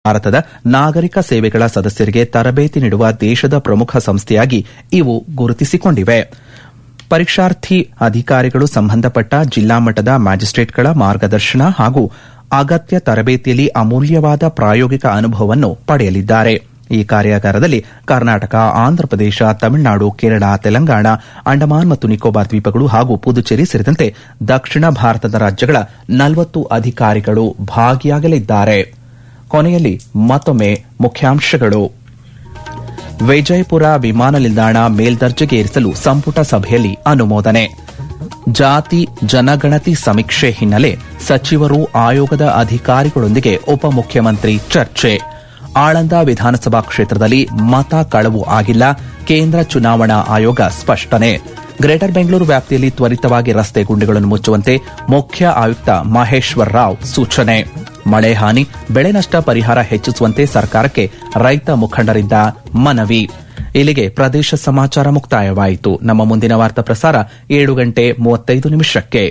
ಭಾರತದ ನಾಗರಿಕ ಸೇವೆಗಳ ಸದಸ್ಯರಿಗೆ ತರಬೇತಿ ನೀಡುವ ದೇಶದ ಪ್ರಮುಖ ಸಂಸ್ಥೆಯಾಗಿ ಇವು ಗುರುತಿಸಿಕೊಂಡಿವೆ ಪರೀಕ್ಷಾರ್ಥಿ ಅಧಿಕಾರಿಗಳು ಸಂಬಂಧಪಟ್ಟ ಜಿಲ್ಲಾ ಮಟ್ಟದ ಮ್ಯಾಜಿಸ್ಟ್ರೇಟ್ಗಳ ಮಾರ್ಗದರ್ಶನ ಹಾಗೂ ಅಗತ್ಯ ತರಬೇತಿಯಲ್ಲಿ ಅಮೂಲ್ಯವಾದ ಪ್ರಾಯೋಗಿಕ ಅನುಭವವನ್ನು ಪಡೆಯಲಿದ್ದಾರೆ ಈ ಕಾರ್ಯಾಗಾರದಲ್ಲಿ ಕರ್ನಾಟಕ ಆಂಧ್ರಪ್ರದೇಶ ತಮಿಳುನಾಡು ಕೇರಳ ತೆಲಂಗಾಣ ಅಂಡಮಾನ್ ಮತ್ತು ನಿಕೋಬಾರ್ ದ್ವೀಪಗಳು ಹಾಗೂ ಪುದುಚೇರಿ ಸೇರಿದಂತೆ ದಕ್ಷಿಣ ಭಾರತದ ರಾಜ್ಯಗಳ ನಲವತ್ತು ಅಧಿಕಾರಿಗಳು ಭಾಗಿಯಾಗಲಿದ್ದಾರೆ ಕೊನೆಯಲ್ಲಿ ಮತ್ತೊಮ್ಮೆ ಮುಖ್ಯಾಂಶಗಳು ವಿಜಯಪುರ ವಿಮಾನ ನಿಲ್ದಾಣ ಮೇಲ್ದರ್ಜೆಗೇರಿಸಲು ಸಂಪುಟ ಸಭೆಯಲ್ಲಿ ಅನುಮೋದನೆ ಜಾತಿ ಜನಗಣತಿ ಸಮೀಕ್ಷೆ ಹಿನ್ನೆಲೆ ಸಚಿವರು ಆಯೋಗದ ಅಧಿಕಾರಿಗಳೊಂದಿಗೆ ಉಪಮುಖ್ಯಮಂತ್ರಿ ಚರ್ಚೆ ಆಳಂದ ವಿಧಾನಸಭಾ ಕ್ಷೇತ್ರದಲ್ಲಿ ಮತ ಕಳವು ಆಗಿಲ್ಲ ಕೇಂದ್ರ ಚುನಾವಣಾ ಆಯೋಗ ಸ್ಪಷ್ಟನೆ ಗ್ರೇಟರ್ ಬೆಂಗಳೂರು ವ್ಯಾಪ್ತಿಯಲ್ಲಿ ತ್ವರಿತವಾಗಿ ರಸ್ತೆ ಗುಂಡಿಗಳನ್ನು ಮುಚ್ಚುವಂತೆ ಮುಖ್ಯ ಆಯುಕ್ತ ಮಹೇಶ್ವರ್ ರಾವ್ ಸೂಚನೆ ಮಳೆ ಹಾನಿ ಬೆಳೆ ನಷ್ಟ ಪರಿಹಾರ ಹೆಚ್ಚಿಸುವಂತೆ ಸರ್ಕಾರಕ್ಕೆ ರೈತ ಮುಖಂಡರಿಂದ ಮನವಿ ಇಲ್ಲಿಗೆ ಪ್ರದೇಶ ಸಮಾಚಾರ ಮುಕ್ತಾಯವಾಯಿತು ನಮ್ಮ ಮುಂದಿನ ವಾರ್ತಾ ಪ್ರಸಾರ ಏಳು ಗಂಟೆ ಮೂವತ್ತೈದು ನಿಮಿಷಕ್ಕೆ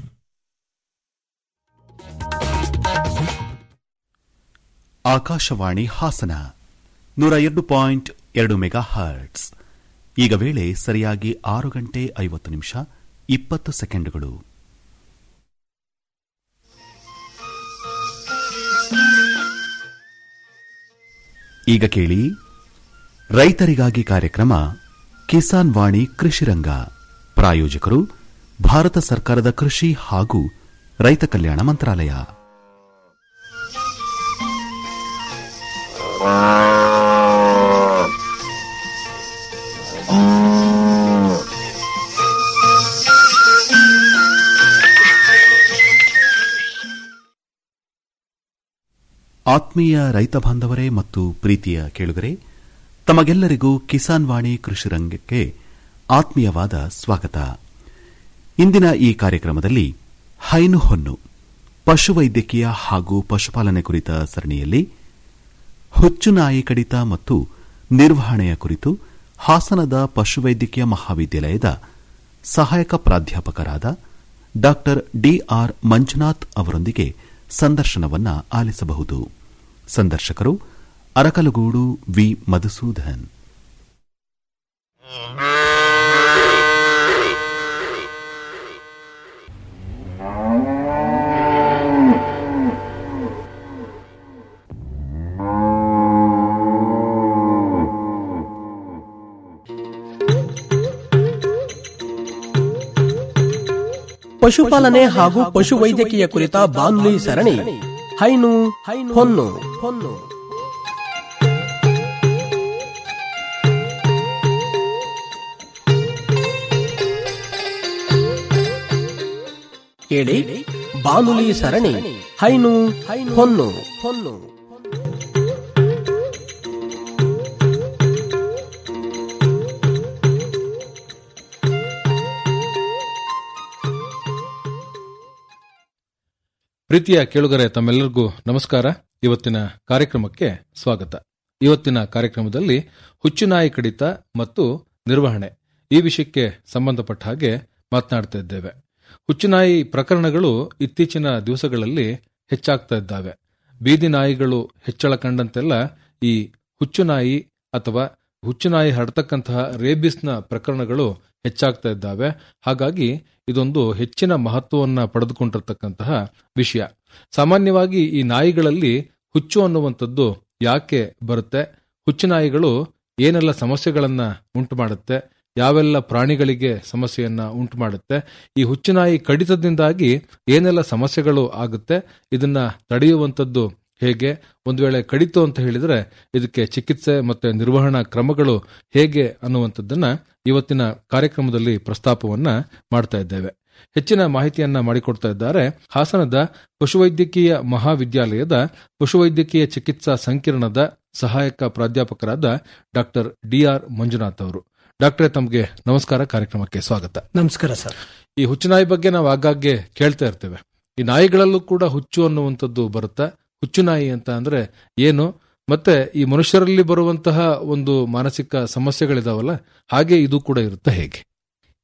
ಆಕಾಶವಾಣಿ ಹಾಸನ ನೂರ ಎರಡು ಪಾಯಿಂಟ್ ಎರಡು ಮೆಗಾ ಹರ್ಟ್ಸ್ ಈಗ ವೇಳೆ ಸರಿಯಾಗಿ ಆರು ಗಂಟೆ ಐವತ್ತು ನಿಮಿಷ ಇಪ್ಪತ್ತು ಸೆಕೆಂಡುಗಳು ಈಗ ಕೇಳಿ ರೈತರಿಗಾಗಿ ಕಾರ್ಯಕ್ರಮ ಕಿಸಾನ್ ವಾಣಿ ಕೃಷಿರಂಗ ಪ್ರಾಯೋಜಕರು ಭಾರತ ಸರ್ಕಾರದ ಕೃಷಿ ಹಾಗೂ ರೈತ ಕಲ್ಯಾಣ ಮಂತ್ರಾಲಯ ಆತ್ಮೀಯ ರೈತ ಬಾಂಧವರೇ ಮತ್ತು ಪ್ರೀತಿಯ ಕೇಳುಗರೆ ತಮಗೆಲ್ಲರಿಗೂ ಕಿಸಾನ್ ವಾಣಿ ಕೃಷಿ ರಂಗಕ್ಕೆ ಆತ್ಮೀಯವಾದ ಸ್ವಾಗತ ಇಂದಿನ ಈ ಕಾರ್ಯಕ್ರಮದಲ್ಲಿ ಹೈನು ಹೊನ್ನು ಪಶುವೈದ್ಯಕೀಯ ಹಾಗೂ ಪಶುಪಾಲನೆ ಕುರಿತ ಸರಣಿಯಲ್ಲಿ ಹುಚ್ಚು ನಾಯಿ ಕಡಿತ ಮತ್ತು ನಿರ್ವಹಣೆಯ ಕುರಿತು ಹಾಸನದ ಪಶುವೈದ್ಯಕೀಯ ಮಹಾವಿದ್ಯಾಲಯದ ಸಹಾಯಕ ಪ್ರಾಧ್ಯಾಪಕರಾದ ಡಾ ಡಿಆರ್ ಮಂಜುನಾಥ್ ಅವರೊಂದಿಗೆ ಸಂದರ್ಶನವನ್ನ ಆಲಿಸಬಹುದು ಸಂದರ್ಶಕರು ಅರಕಲಗೂಡು ವಿ ಮಧುಸೂದನ್ ಪಶುಪಾಲನೆ ಹಾಗೂ ಪಶುವೈದ್ಯಕೀಯ ಕುರಿತ ಬಾನುಲಿ ಸರಣಿ ಹೈನು ಹೊನ್ನು ಹೊನ್ನು ಕೇಳಿ ಬಾನುಲಿ ಸರಣಿ ಹೈನು ಹೊನ್ನು ಹೊನ್ನು ಪ್ರೀತಿಯ ಕೇಳುಗರೆ ತಮ್ಮೆಲ್ಲರಿಗೂ ನಮಸ್ಕಾರ ಇವತ್ತಿನ ಕಾರ್ಯಕ್ರಮಕ್ಕೆ ಸ್ವಾಗತ ಇವತ್ತಿನ ಕಾರ್ಯಕ್ರಮದಲ್ಲಿ ಹುಚ್ಚುನಾಯಿ ಕಡಿತ ಮತ್ತು ನಿರ್ವಹಣೆ ಈ ವಿಷಯಕ್ಕೆ ಸಂಬಂಧಪಟ್ಟ ಹಾಗೆ ಮಾತನಾಡ್ತಾ ಇದ್ದೇವೆ ಹುಚ್ಚುನಾಯಿ ಪ್ರಕರಣಗಳು ಇತ್ತೀಚಿನ ದಿವಸಗಳಲ್ಲಿ ಹೆಚ್ಚಾಗ್ತಾ ಇದ್ದಾವೆ ಬೀದಿ ನಾಯಿಗಳು ಹೆಚ್ಚಳ ಕಂಡಂತೆಲ್ಲ ಈ ಹುಚ್ಚುನಾಯಿ ಅಥವಾ ಹುಚ್ಚುನಾಯಿ ಹರಡ್ತಕ್ಕಂತಹ ರೇಬಿಸ್ನ ಪ್ರಕರಣಗಳು ಹೆಚ್ಚಾಗ್ತಾ ಇದ್ದಾವೆ ಹಾಗಾಗಿ ಇದೊಂದು ಹೆಚ್ಚಿನ ಮಹತ್ವವನ್ನ ಪಡೆದುಕೊಂಡಿರತಕ್ಕಂತಹ ವಿಷಯ ಸಾಮಾನ್ಯವಾಗಿ ಈ ನಾಯಿಗಳಲ್ಲಿ ಹುಚ್ಚು ಅನ್ನುವಂಥದ್ದು ಯಾಕೆ ಬರುತ್ತೆ ಹುಚ್ಚು ನಾಯಿಗಳು ಏನೆಲ್ಲ ಸಮಸ್ಯೆಗಳನ್ನ ಉಂಟು ಮಾಡುತ್ತೆ ಯಾವೆಲ್ಲ ಪ್ರಾಣಿಗಳಿಗೆ ಸಮಸ್ಯೆಯನ್ನ ಉಂಟು ಮಾಡುತ್ತೆ ಈ ಹುಚ್ಚುನಾಯಿ ಕಡಿತದಿಂದಾಗಿ ಏನೆಲ್ಲ ಸಮಸ್ಯೆಗಳು ಆಗುತ್ತೆ ಇದನ್ನ ತಡೆಯುವಂಥದ್ದು ಹೇಗೆ ಒಂದು ವೇಳೆ ಕಡಿತು ಅಂತ ಹೇಳಿದ್ರೆ ಇದಕ್ಕೆ ಚಿಕಿತ್ಸೆ ಮತ್ತೆ ನಿರ್ವಹಣಾ ಕ್ರಮಗಳು ಹೇಗೆ ಅನ್ನುವಂಥದ್ದನ್ನ ಇವತ್ತಿನ ಕಾರ್ಯಕ್ರಮದಲ್ಲಿ ಪ್ರಸ್ತಾಪವನ್ನ ಮಾಡ್ತಾ ಇದ್ದೇವೆ ಹೆಚ್ಚಿನ ಮಾಹಿತಿಯನ್ನ ಮಾಡಿಕೊಡ್ತಾ ಇದ್ದಾರೆ ಹಾಸನದ ಪಶುವೈದ್ಯಕೀಯ ಮಹಾವಿದ್ಯಾಲಯದ ಪಶುವೈದ್ಯಕೀಯ ಚಿಕಿತ್ಸಾ ಸಂಕಿರಣದ ಸಹಾಯಕ ಪ್ರಾಧ್ಯಾಪಕರಾದ ಡಾಕ್ಟರ್ ಡಿಆರ್ ಮಂಜುನಾಥ್ ಅವರು ಡಾಕ್ಟರ್ ತಮಗೆ ನಮಸ್ಕಾರ ಕಾರ್ಯಕ್ರಮಕ್ಕೆ ಸ್ವಾಗತ ನಮಸ್ಕಾರ ಸರ್ ಈ ಹುಚ್ಚುನಾಯಿ ಬಗ್ಗೆ ನಾವು ಆಗಾಗ್ಗೆ ಕೇಳ್ತಾ ಇರ್ತೇವೆ ಈ ನಾಯಿಗಳಲ್ಲೂ ಕೂಡ ಹುಚ್ಚು ಅನ್ನುವಂಥದ್ದು ಬರುತ್ತಾ ಹುಚ್ಚು ನಾಯಿ ಅಂತ ಅಂದ್ರೆ ಏನು ಮತ್ತೆ ಈ ಮನುಷ್ಯರಲ್ಲಿ ಬರುವಂತಹ ಒಂದು ಮಾನಸಿಕ ಸಮಸ್ಯೆಗಳಿದಾವಲ್ಲ ಹಾಗೆ ಇದು ಕೂಡ ಇರುತ್ತೆ ಹೇಗೆ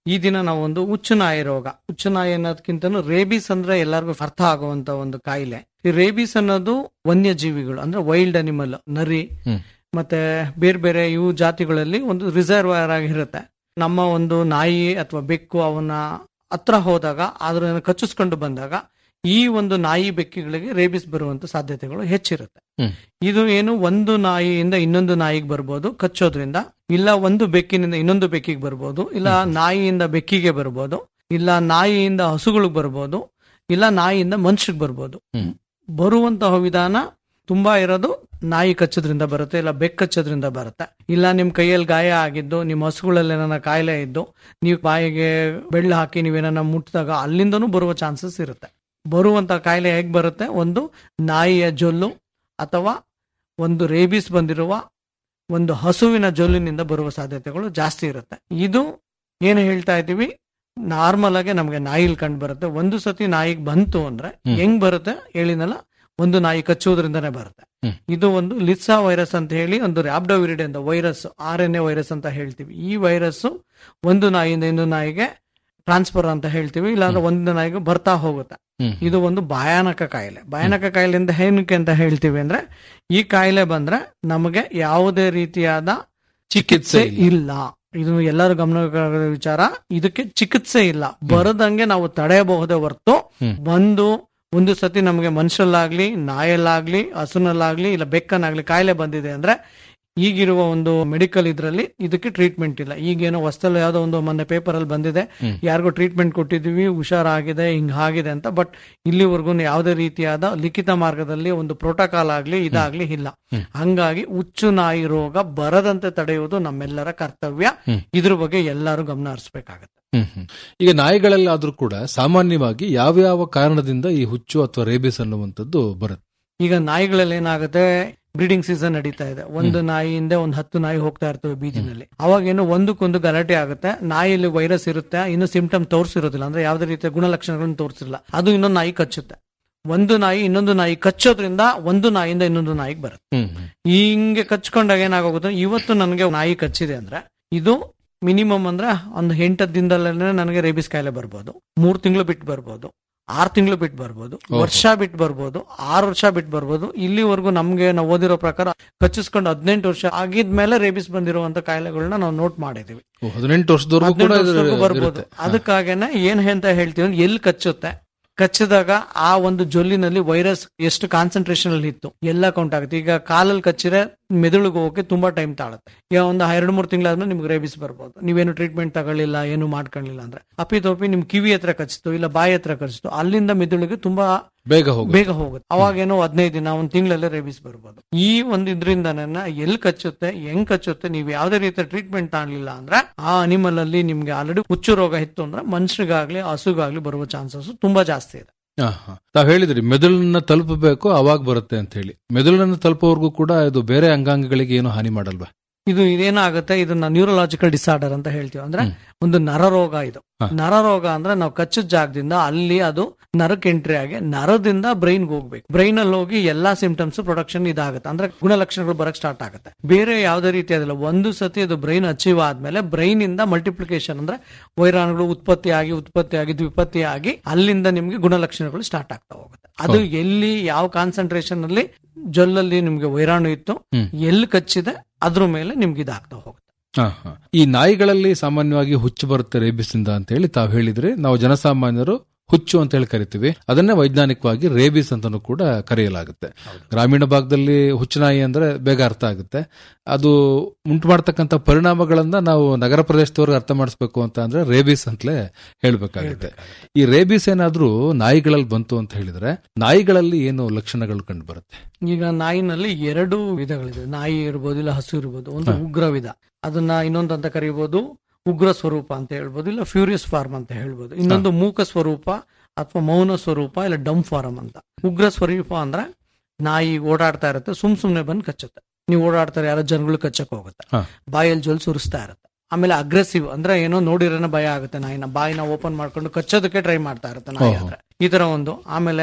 ಈ ದಿನ ನಾವು ಒಂದು ಹುಚ್ಚುನಾಯಿ ರೋಗ ಹುಚ್ಚುನಾಯಿ ಅನ್ನೋದಕ್ಕಿಂತ ರೇಬಿಸ್ ಅಂದ್ರೆ ಎಲ್ಲರಿಗೂ ಅರ್ಥ ಆಗುವಂತ ಒಂದು ಕಾಯಿಲೆ ಈ ರೇಬಿಸ್ ಅನ್ನೋದು ವನ್ಯಜೀವಿಗಳು ಅಂದ್ರೆ ವೈಲ್ಡ್ ಅನಿಮಲ್ ನರಿ ಹ್ಮ್. ಮತ್ತೆ ಬೇರೆ ಬೇರೆ ಇವು ಜಾತಿಗಳಲ್ಲಿ ಒಂದು ರಿಸರ್ವರ್ ಆಗಿರುತ್ತೆ ನಮ್ಮ ಒಂದು ನಾಯಿ ಅಥವಾ ಬೆಕ್ಕು ಅವನ ಹತ್ರ ಹೋದಾಗ ಅದನ್ನ ಕಚ್ಚಿಸ್ಕೊಂಡು ಬಂದಾಗ ಈ ಒಂದು ನಾಯಿ ಬೆಕ್ಕಿಗಳಿಗೆ ರೇಬಿಸ್ ಬರುವಂತ ಸಾಧ್ಯತೆಗಳು ಹೆಚ್ಚಿರುತ್ತೆ ಹ್ಮ್. ಇದು ಏನು ಒಂದು ನಾಯಿಯಿಂದ ಇನ್ನೊಂದು ನಾಯಿಗೆ ಬರ್ಬೋದು ಕಚ್ಚೋದ್ರಿಂದ ಇಲ್ಲ ಒಂದು ಬೆಕ್ಕಿನಿಂದ ಇನ್ನೊಂದು ಬೆಕ್ಕಿಗೆ ಬರ್ಬೋದು ಇಲ್ಲ ನಾಯಿಯಿಂದ ಬೆಕ್ಕಿಗೆ ಬರ್ಬೋದು ಇಲ್ಲ ನಾಯಿಯಿಂದ ಹಸುಗಳಿಗೆ ಬರ್ಬೋದು ಇಲ್ಲ ನಾಯಿಯಿಂದ ಮನುಷ್ಯಗೆ ಬರ್ಬೋದು ಹ್ಮ್. ಬರುವಂತಹ ವಿಧಾನ ತುಂಬಾ ಇರೋದು ನಾಯಿ ಕಚ್ಚೋದ್ರಿಂದ ಬರುತ್ತೆ ಇಲ್ಲ ಬೆಕ್ಕು ಕಚ್ಚೋದ್ರಿಂದ ಬರುತ್ತೆ ಇಲ್ಲ ನಿಮ್ ಕೈಯಲ್ಲಿ ಗಾಯ ಆಗಿದ್ದು ನಿಮ್ಮ ಹಸುಗಳಲ್ಲಿ ಏನಾರ ಕಾಯಿಲೆ ಇದ್ದು ನೀವು ಬಾಯಿಗೆ ಬೆಳ್ಳು ಹಾಕಿ ನೀವೇನ ಮುಟ್ಟಿದಾಗ ಅಲ್ಲಿಂದನೂ ಬರುವ ಚಾನ್ಸಸ್ ಇರುತ್ತೆ ಬರುವಂತ ಕಾಯಿಲೆ ಹೇಗ್ ಬರುತ್ತೆ ಒಂದು ನಾಯಿಯ ಜೊಲ್ಲು ಅಥವಾ ಒಂದು ರೇಬಿಸ್ ಬಂದಿರುವ ಒಂದು ಹಸುವಿನ ಜೊಲ್ಲಿನಿಂದ ಬರುವ ಸಾಧ್ಯತೆಗಳು ಜಾಸ್ತಿ ಇರುತ್ತೆ ಇದು ಏನು ಹೇಳ್ತಾ ಇದ್ದೀವಿ ನಾರ್ಮಲ್ ಆಗಿ ನಮಗೆ ನಾಯಿಲ್ ಕಂಡು ಬರುತ್ತೆ ಒಂದು ಸತಿ ನಾಯಿಗೆ ಬಂತು ಅಂದ್ರೆ ಹ್ಮ್. ಹೆಂಗ್ ಬರುತ್ತೆ ಹೇಳಿನಲ್ಲ ಒಂದು ನಾಯಿ ಕಚ್ಚುವುದರಿಂದನೇ ಬರುತ್ತೆ ಹ್ಮ್. ಇದು ಒಂದು ಲಿತ್ಸಾ ವೈರಸ್ ಅಂತ ಹೇಳಿ ಒಂದು ರ್ಯಾಬ್ಡೋವಿರಿಡ್ ಅಂತ virus R N A virus ಅಂತ ಹೇಳ್ತೀವಿ ಈ ವೈರಸ್ ಒಂದು ನಾಯಿಯಿಂದ ಇನ್ನೊಂದು ನಾಯಿಗೆ ಟ್ರಾನ್ಸ್ಫರ್ ಅಂತ ಹೇಳ್ತೀವಿ ಇಲ್ಲಾಂದ್ರೆ ಒಂದು ನಾಯಿಗೆ ಬರ್ತಾ ಹೋಗುತ್ತೆ ಹ್ಮ್. ಇದು ಒಂದು ಭಯಾನಕ ಕಾಯಿಲೆ ಭಯಾನಕ ಕಾಯಿಲೆಯಿಂದ ಏನಕ್ಕೆ ಅಂತ ಹೇಳ್ತೀವಿ ಅಂದ್ರೆ ಈ ಕಾಯಿಲೆ ಬಂದ್ರೆ ನಮಗೆ ಯಾವುದೇ ರೀತಿಯಾದ ಚಿಕಿತ್ಸೆ ಇಲ್ಲ ಇದು ಎಲ್ಲರೂ ಗಮನ ವಿಚಾರ ಇದಕ್ಕೆ ಚಿಕಿತ್ಸೆ ಇಲ್ಲ ಬರದಂಗೆ ನಾವು ತಡೆಯಬಹುದೇ ಹೊರತು ಹ್ಮ್. ಒಂದು ಒಂದು ಸತಿ ನಮಗೆ ಮನುಷ್ಯಲ್ಲಾಗ್ಲಿ ನಾಯಲ್ಲಾಗ್ಲಿ ಹಸುನಲ್ಲಾಗ್ಲಿ ಇಲ್ಲ ಬೆಕ್ಕನಾಗ್ಲಿ ಕಾಯಿಲೆ ಬಂದಿದೆ ಅಂದ್ರೆ ಈಗಿರುವ ಒಂದು ಮೆಡಿಕಲ್ ಇದ್ರಲ್ಲಿ ಇದಕ್ಕೆ ಟ್ರೀಟ್ಮೆಂಟ್ ಇಲ್ಲ ಈಗೇನೋ ಹೊಸ್ತಲ್ಲಿ ಯಾವ್ದೋ ಒಂದು ಮೊನ್ನೆ ಪೇಪರ್ ಅಲ್ಲಿ ಬಂದಿದೆ ಹ್ಮ್. ಯಾರಿಗೋ ಟ್ರೀಟ್ಮೆಂಟ್ ಕೊಟ್ಟಿದೀವಿ ಹುಷಾರಾಗಿದೆ ಹಿಂಗ್ ಆಗಿದೆ ಅಂತ ಬಟ್ ಇಲ್ಲಿವರೆಗೂ ಯಾವುದೇ ರೀತಿಯಾದ ಲಿಖಿತ ಮಾರ್ಗದಲ್ಲಿ ಒಂದು ಪ್ರೋಟೋಕಾಲ್ ಆಗ್ಲಿ ಇದಾಗ್ಲಿ ಇಲ್ಲ ಹ್ಮ್. ಹಂಗಾಗಿ ಹುಚ್ಚು ನಾಯಿ ರೋಗ ಬರದಂತೆ ತಡೆಯುವುದು ನಮ್ಮೆಲ್ಲರ ಕರ್ತವ್ಯ ಹ್ಮ್. ಇದ್ರ ಬಗ್ಗೆ ಎಲ್ಲರೂ ಗಮನ ಹರಿಸಬೇಕಾಗತ್ತೆ ಹ್ಮ್ ಹ್ಮ್. ಈಗ ನಾಯಿಗಳಲ್ಲಾದ್ರೂ ಕೂಡ ಸಾಮಾನ್ಯವಾಗಿ ಯಾವ ಯಾವ ಕಾರಣದಿಂದ ಈ ಹುಚ್ಚು ಅಥವಾ ರೇಬಿಸ್ ಅನ್ನುವಂಥದ್ದು ಬರುತ್ತೆ ಈಗ ನಾಯಿಗಳಲ್ಲಿ ಏನಾಗುತ್ತೆ ಬ್ರೀಡಿಂಗ್ ಸೀಸನ್ ನಡೀತಾ ಇದೆ ಒಂದು ನಾಯಿಯಿಂದ ಒಂದು ಹತ್ತು ನಾಯಿ ಹೋಗ್ತಾ ಇರ್ತವೆ ಬೀದಿನಲ್ಲಿ ಅವಾಗ ಏನು ಒಂದಕ್ಕೊಂದು ಗಲಾಟೆ ಆಗುತ್ತೆ ನಾಯಿಯಲ್ಲಿ ವೈರಸ್ ಇರುತ್ತೆ ಇನ್ನು ಸಿಂಪ್ಟಮ್ ತೋರಿಸಿರೋದಿಲ್ಲ ಅಂದ್ರೆ ಯಾವುದೇ ರೀತಿಯ ಗುಣಲಕ್ಷಣಗಳನ್ನು ತೋರಿಸಿಲ್ಲ ಅದು ಇನ್ನೊಂದು ನಾಯಿ ಕಚ್ಚುತ್ತೆ ಒಂದು ನಾಯಿ ಇನ್ನೊಂದು ನಾಯಿ ಕಚ್ಚೋದ್ರಿಂದ ಒಂದು ನಾಯಿಯಿಂದ ಇನ್ನೊಂದು ನಾಯಿಗೆ ಬರುತ್ತೆ ಹ್ಮ್ ಹ್ಮ್. ಹಿಂಗೆ ಕಚ್ಕೊಂಡಾಗ ಏನಾಗೋಗುತ್ತೆ ಇವತ್ತು ನನಗೆ ನಾಯಿ ಕಚ್ಚಿದೆ ಅಂದ್ರೆ ಇದು ಮಿನಿಮಮ್ ಅಂದ್ರೆ ಒಂದು ಎಂಟತ್ತು ದಿನದಲ್ಲೇ ನನಗೆ ರೇಬಿಸ್ ಕಾಯಿಲೆ ಬರ್ಬೋದು ಮೂರ್ ತಿಂಗಳು ಬಿಟ್ಟು ಬರ್ಬೋದು ಆರ್ ತಿಂಗಳು ಬಿಟ್ಟು ಬರ್ಬೋದು ಓಹೋ. ವರ್ಷ ಬಿಟ್ಟು ಬರ್ಬೋದು ಆರು ವರ್ಷ ಬಿಟ್ಟು ಬರ್ಬೋದು ಇಲ್ಲಿವರೆಗೂ ನಮ್ಗೆ ನಾವು ಓದಿರೋ ಪ್ರಕಾರ ಕಚ್ಚಿಸ್ಕೊಂಡು ಹದಿನೆಂಟು ವರ್ಷ ಆಗಿದ್ಮೇಲೆ ರೇಬಿಸ್ ಬಂದಿರುವಂತ ಕಾಯಿಲೆಗಳನ್ನ ನಾವು ನೋಟ್ ಮಾಡಿದೀವಿ ಓ, ಹದಿನೆಂಟು ವರ್ಷದವರೆಗೂ ಕೂಡ ಹದಿನೆಂಟು ಇದು ವರ್ಷದವರೆಗೂ ಬರ್ಬೋದು ಇರುತ್ತೆ. ಹಾ. ಅದಕ್ಕಾಗೇನೆ ಏನ್ ಅಂತ ಹೇಳ್ತೀವಿ ಅಂದ್ರೆ ಎಲ್ಲಿ ಕಚ್ಚುತ್ತೆ ಕಚ್ಚಿದಾಗ ಆ ಒಂದು ಜೊಲ್ಲಿನಲ್ಲಿ ವೈರಸ್ ಎಷ್ಟು ಕಾನ್ಸಂಟ್ರೇಷನ್ ಅಲ್ಲಿ ಇತ್ತು ಎಲ್ಲ ಕೌಂಟ್ ಆಗುತ್ತೆ ಈಗ ಕಾಲಲ್ಲಿ ಕಚ್ಚಿದ್ರೆ ಮೆದುಳಿಗೆ ಹೋಗಕ್ಕೆ ತುಂಬಾ ಟೈಮ್ ತಾಳುತ್ತೆ ಈಗ ಒಂದು ಎರಡು ಮೂರು ತಿಂಗಳಾದ್ಮೇಲೆ ನಿಮ್ಗೆ ರೇಬಿಸ್ ಬರ್ಬೋದು ನೀವೇನು ಟ್ರೀಟ್ಮೆಂಟ್ ತಗೊಳ್ಳಿಲ್ಲ ಏನು ಮಾಡ್ಕೊಳ್ಳಿಲ್ಲ ಅಂದ್ರೆ ಅಪಿತೋಪಿ ನಿಮ್ ಕಿವಿ ಹತ್ರ ಕಚ್ಚಿತು ಇಲ್ಲ ಬಾಯಿ ಹತ್ರ ಕಚ್ಚಿತು ಅಲ್ಲಿಂದ ಮೆದುಳಿಗೆ ತುಂಬಾ ಬೇಗ ಹೋಗುತ್ತೆ ಬೇಗ ಹೋಗುತ್ತೆ ಅವಾಗೇನೋ ಹದಿನೈದು ದಿನ ಒಂದ್ ತಿಂಗಳಲ್ಲೇ ರೇಬಿಸ್ ಬರ್ಬೋದು ಈ ಒಂದು ಇದ್ರಿಂದ ಎಲ್ಲಿ ಕಚ್ಚುತ್ತೆ ಹೆಂಗ್ ಕಚ್ಚುತ್ತೆ ನೀವು ಯಾವ್ದೇ ರೀತಿಯ ಟ್ರೀಟ್ಮೆಂಟ್ ತಾಣ್ಲಿಲ್ಲ ಅಂದ್ರೆ ಆ ಅನಿಮಲ್ ಅಲ್ಲಿ ನಿಮ್ಗೆ ಆಲ್ರೆಡಿ ಹುಚ್ಚು ರೋಗ ಇತ್ತು ಅಂದ್ರೆ ಮನುಷ್ಯರಿಗಾಗ್ಲಿ ಹಸುಗಾಗ್ಲಿ ಬರುವ ಚಾನ್ಸಸ್ ತುಂಬಾ ಜಾಸ್ತಿ ಇದೆ ಹಾ, ಹಾ. ತಾವ್ ಹೇಳಿದ್ರಿ ಮೆದುಳನ್ನ ತಲುಪಬೇಕು ಅವಾಗ ಬರುತ್ತೆ ಅಂತ ಹೇಳಿ ಮೆದುಳನ್ನ ತಲುಪೋವರೆಗೂ ಕೂಡ ಇದು ಬೇರೆ ಅಂಗಾಂಗಗಳಿಗೆ ಏನು ಹಾನಿ ಮಾಡಲ್ವಾ ಇದು ಇದೇನಾಗುತ್ತೆ ಇದನ್ನ ನ್ಯೂರಲಾಜಿಕಲ್ ಡಿಸಾರ್ಡರ್ ಅಂತ ಹೇಳ್ತೀವಿ ಅಂದ್ರೆ ಹ್ಮ್. ಒಂದು ನರರೋಗ ಇದು ಹಾ. ನರರೋಗ ಅಂದ್ರೆ ನಾವು ಕಚ್ಚಿದ ಜಾಗದಿಂದ ಅಲ್ಲಿ ಅದು ನರಕ್ಕೆ ಎಂಟ್ರಿ ಆಗಿ ನರದಿಂದ ಬ್ರೈನ್ಗೆ ಹೋಗ್ಬೇಕು ಬ್ರೈನ್ ಅಲ್ಲಿ ಹೋಗಿ ಎಲ್ಲಾ ಸಿಂಪ್ಟಮ್ಸ್ ಪ್ರೊಡಕ್ಷನ್ ಇದಾಗುತ್ತೆ ಅಂದ್ರೆ ಗುಣಲಕ್ಷಣಗಳು ಬರಕ್ ಸ್ಟಾರ್ಟ್ ಆಗುತ್ತೆ ಬೇರೆ ಯಾವುದೇ ರೀತಿಯಾದಿಲ್ಲ ಒಂದು ಸತಿ ಅದು ಬ್ರೈನ್ ಅಚೀವ್ ಆದ್ಮೇಲೆ ಬ್ರೈನ್ ಇಂದ ಮಲ್ಟಿಪ್ಲಿಕೇಶನ್ ಅಂದ್ರೆ ವೈರಾಣುಗಳು ಉತ್ಪತ್ತಿ ಆಗಿ ಉತ್ಪತ್ತಿ ಆಗಿ ದ್ವಿಪತ್ತಿ ಆಗಿ ಅಲ್ಲಿಂದ ನಿಮ್ಗೆ ಗುಣಲಕ್ಷಣಗಳು ಸ್ಟಾರ್ಟ್ ಆಗ್ತಾ ಹೋಗುತ್ತೆ ಅದು ಎಲ್ಲಿ ಯಾವ ಕಾನ್ಸಂಟ್ರೇಷನ್ ಅಲ್ಲಿ ಜೊಲ್ಲಲ್ಲಿ ನಿಮ್ಗೆ ವೈರಾಣು ಇತ್ತು ಹ್ಮ್. ಎಲ್ಲಿ ಕಚ್ಚಿದೆ ಅದ್ರ ಮೇಲೆ ನಿಮ್ಗೆ ಇದಾಗ್ತಾ ಹೋಗುತ್ತೆ ಹಾ, ಹಾ. ಈ ನಾಯಿಗಳಲ್ಲಿ ಸಾಮಾನ್ಯವಾಗಿ ಹುಚ್ಚು ಬರುತ್ತೆ ರೇಬಿಸ್ ಇಂದ ಅಂತ ಹೇಳಿ ತಾವು ಹೇಳಿದ್ರೆ ನಾವು ಜನಸಾಮಾನ್ಯರು ಹುಚ್ಚು ಅಂತ ಹೇಳಿ ಕರಿತೀವಿ ಅದನ್ನೇ ವೈಜ್ಞಾನಿಕವಾಗಿ ರೇಬಿಸ್ ಅಂತಾನೂ ಕೂಡ ಕರೆಯಲಾಗುತ್ತೆ ಗ್ರಾಮೀಣ ಭಾಗದಲ್ಲಿ ಹುಚ್ಚು ನಾಯಿ ಅಂದ್ರೆ ಬೇಗ ಅರ್ಥ ಆಗುತ್ತೆ ಅದು ಉಂಟು ಮಾಡ್ತಕ್ಕಂಥ ಪರಿಣಾಮಗಳನ್ನ ನಾವು ನಗರ ಪ್ರದೇಶದವ್ರಿಗೆ ಅರ್ಥ ಮಾಡಿಸ್ಬೇಕು ಅಂತ ಅಂದ್ರೆ ರೇಬಿಸ್ ಅಂತಲೇ ಹೇಳ್ಬೇಕಾಗುತ್ತೆ ಈ ರೇಬಿಸ್ ಏನಾದ್ರೂ ನಾಯಿಗಳಲ್ಲಿ ಬಂತು ಅಂತ ಹೇಳಿದ್ರೆ ನಾಯಿಗಳಲ್ಲಿ ಏನು ಲಕ್ಷಣಗಳು ಕಂಡು ಬರುತ್ತೆ ಈಗ ನಾಯಿನಲ್ಲಿ ಎರಡು ವಿಧಗಳಿದೆ ನಾಯಿ ಇರ್ಬೋದು ಇಲ್ಲ ಹಸು ಇರ್ಬೋದು ಒಂದು ಉಗ್ರ ವಿಧ ಅದನ್ನ ಇನ್ನೊಂದು ಅಂತ ಕರೀಬಹುದು ಉಗ್ರ ಸ್ವರೂಪ ಅಂತ ಹೇಳ್ಬೋದು ಇಲ್ಲ ಫ್ಯೂರಿಯಸ್ ಫಾರ್ಮ್ ಅಂತ ಹೇಳ್ಬೋದು ಇನ್ನೊಂದು ಮೂಕ ಸ್ವರೂಪ ಅಥವಾ ಮೌನ ಸ್ವರೂಪ ಇಲ್ಲ ಡಮ್ ಫಾರಂ ಅಂತ ಉಗ್ರ ಸ್ವರೂಪ ಅಂದ್ರೆ ನಾಯಿ ಓಡಾಡ್ತಾ ಇರುತ್ತೆ ಸುಮ್ ಸುಮ್ನೆ ಬಂದು ಕಚ್ಚುತ್ತೆ ನೀವು ಓಡಾಡ್ತಾರೆ ಯಾರೋ ಜನಗಳು ಕಚ್ಚಕ್ ಹೋಗುತ್ತೆ ಹಾ. ಬಾಯಲ್ಲಿ ಜೊಲ್ ಸುರಿಸ್ತಾ ಇರುತ್ತೆ ಆಮೇಲೆ ಅಗ್ರೆಸಿವ್ ಅಂದ್ರೆ ಏನೋ ನೋಡಿರೋನ ಭಯ ಆಗುತ್ತೆ ನಾಯಿನ ಬಾಯಿನ ಓಪನ್ ಮಾಡ್ಕೊಂಡು ಕಚ್ಚೋದಕ್ಕೆ ಟ್ರೈ ಮಾಡ್ತಾ ಇರುತ್ತೆ ನಾಯಿ ಓಹೋ. ಆದ್ರೆ ಈ ತರ ಒಂದು ಆಮೇಲೆ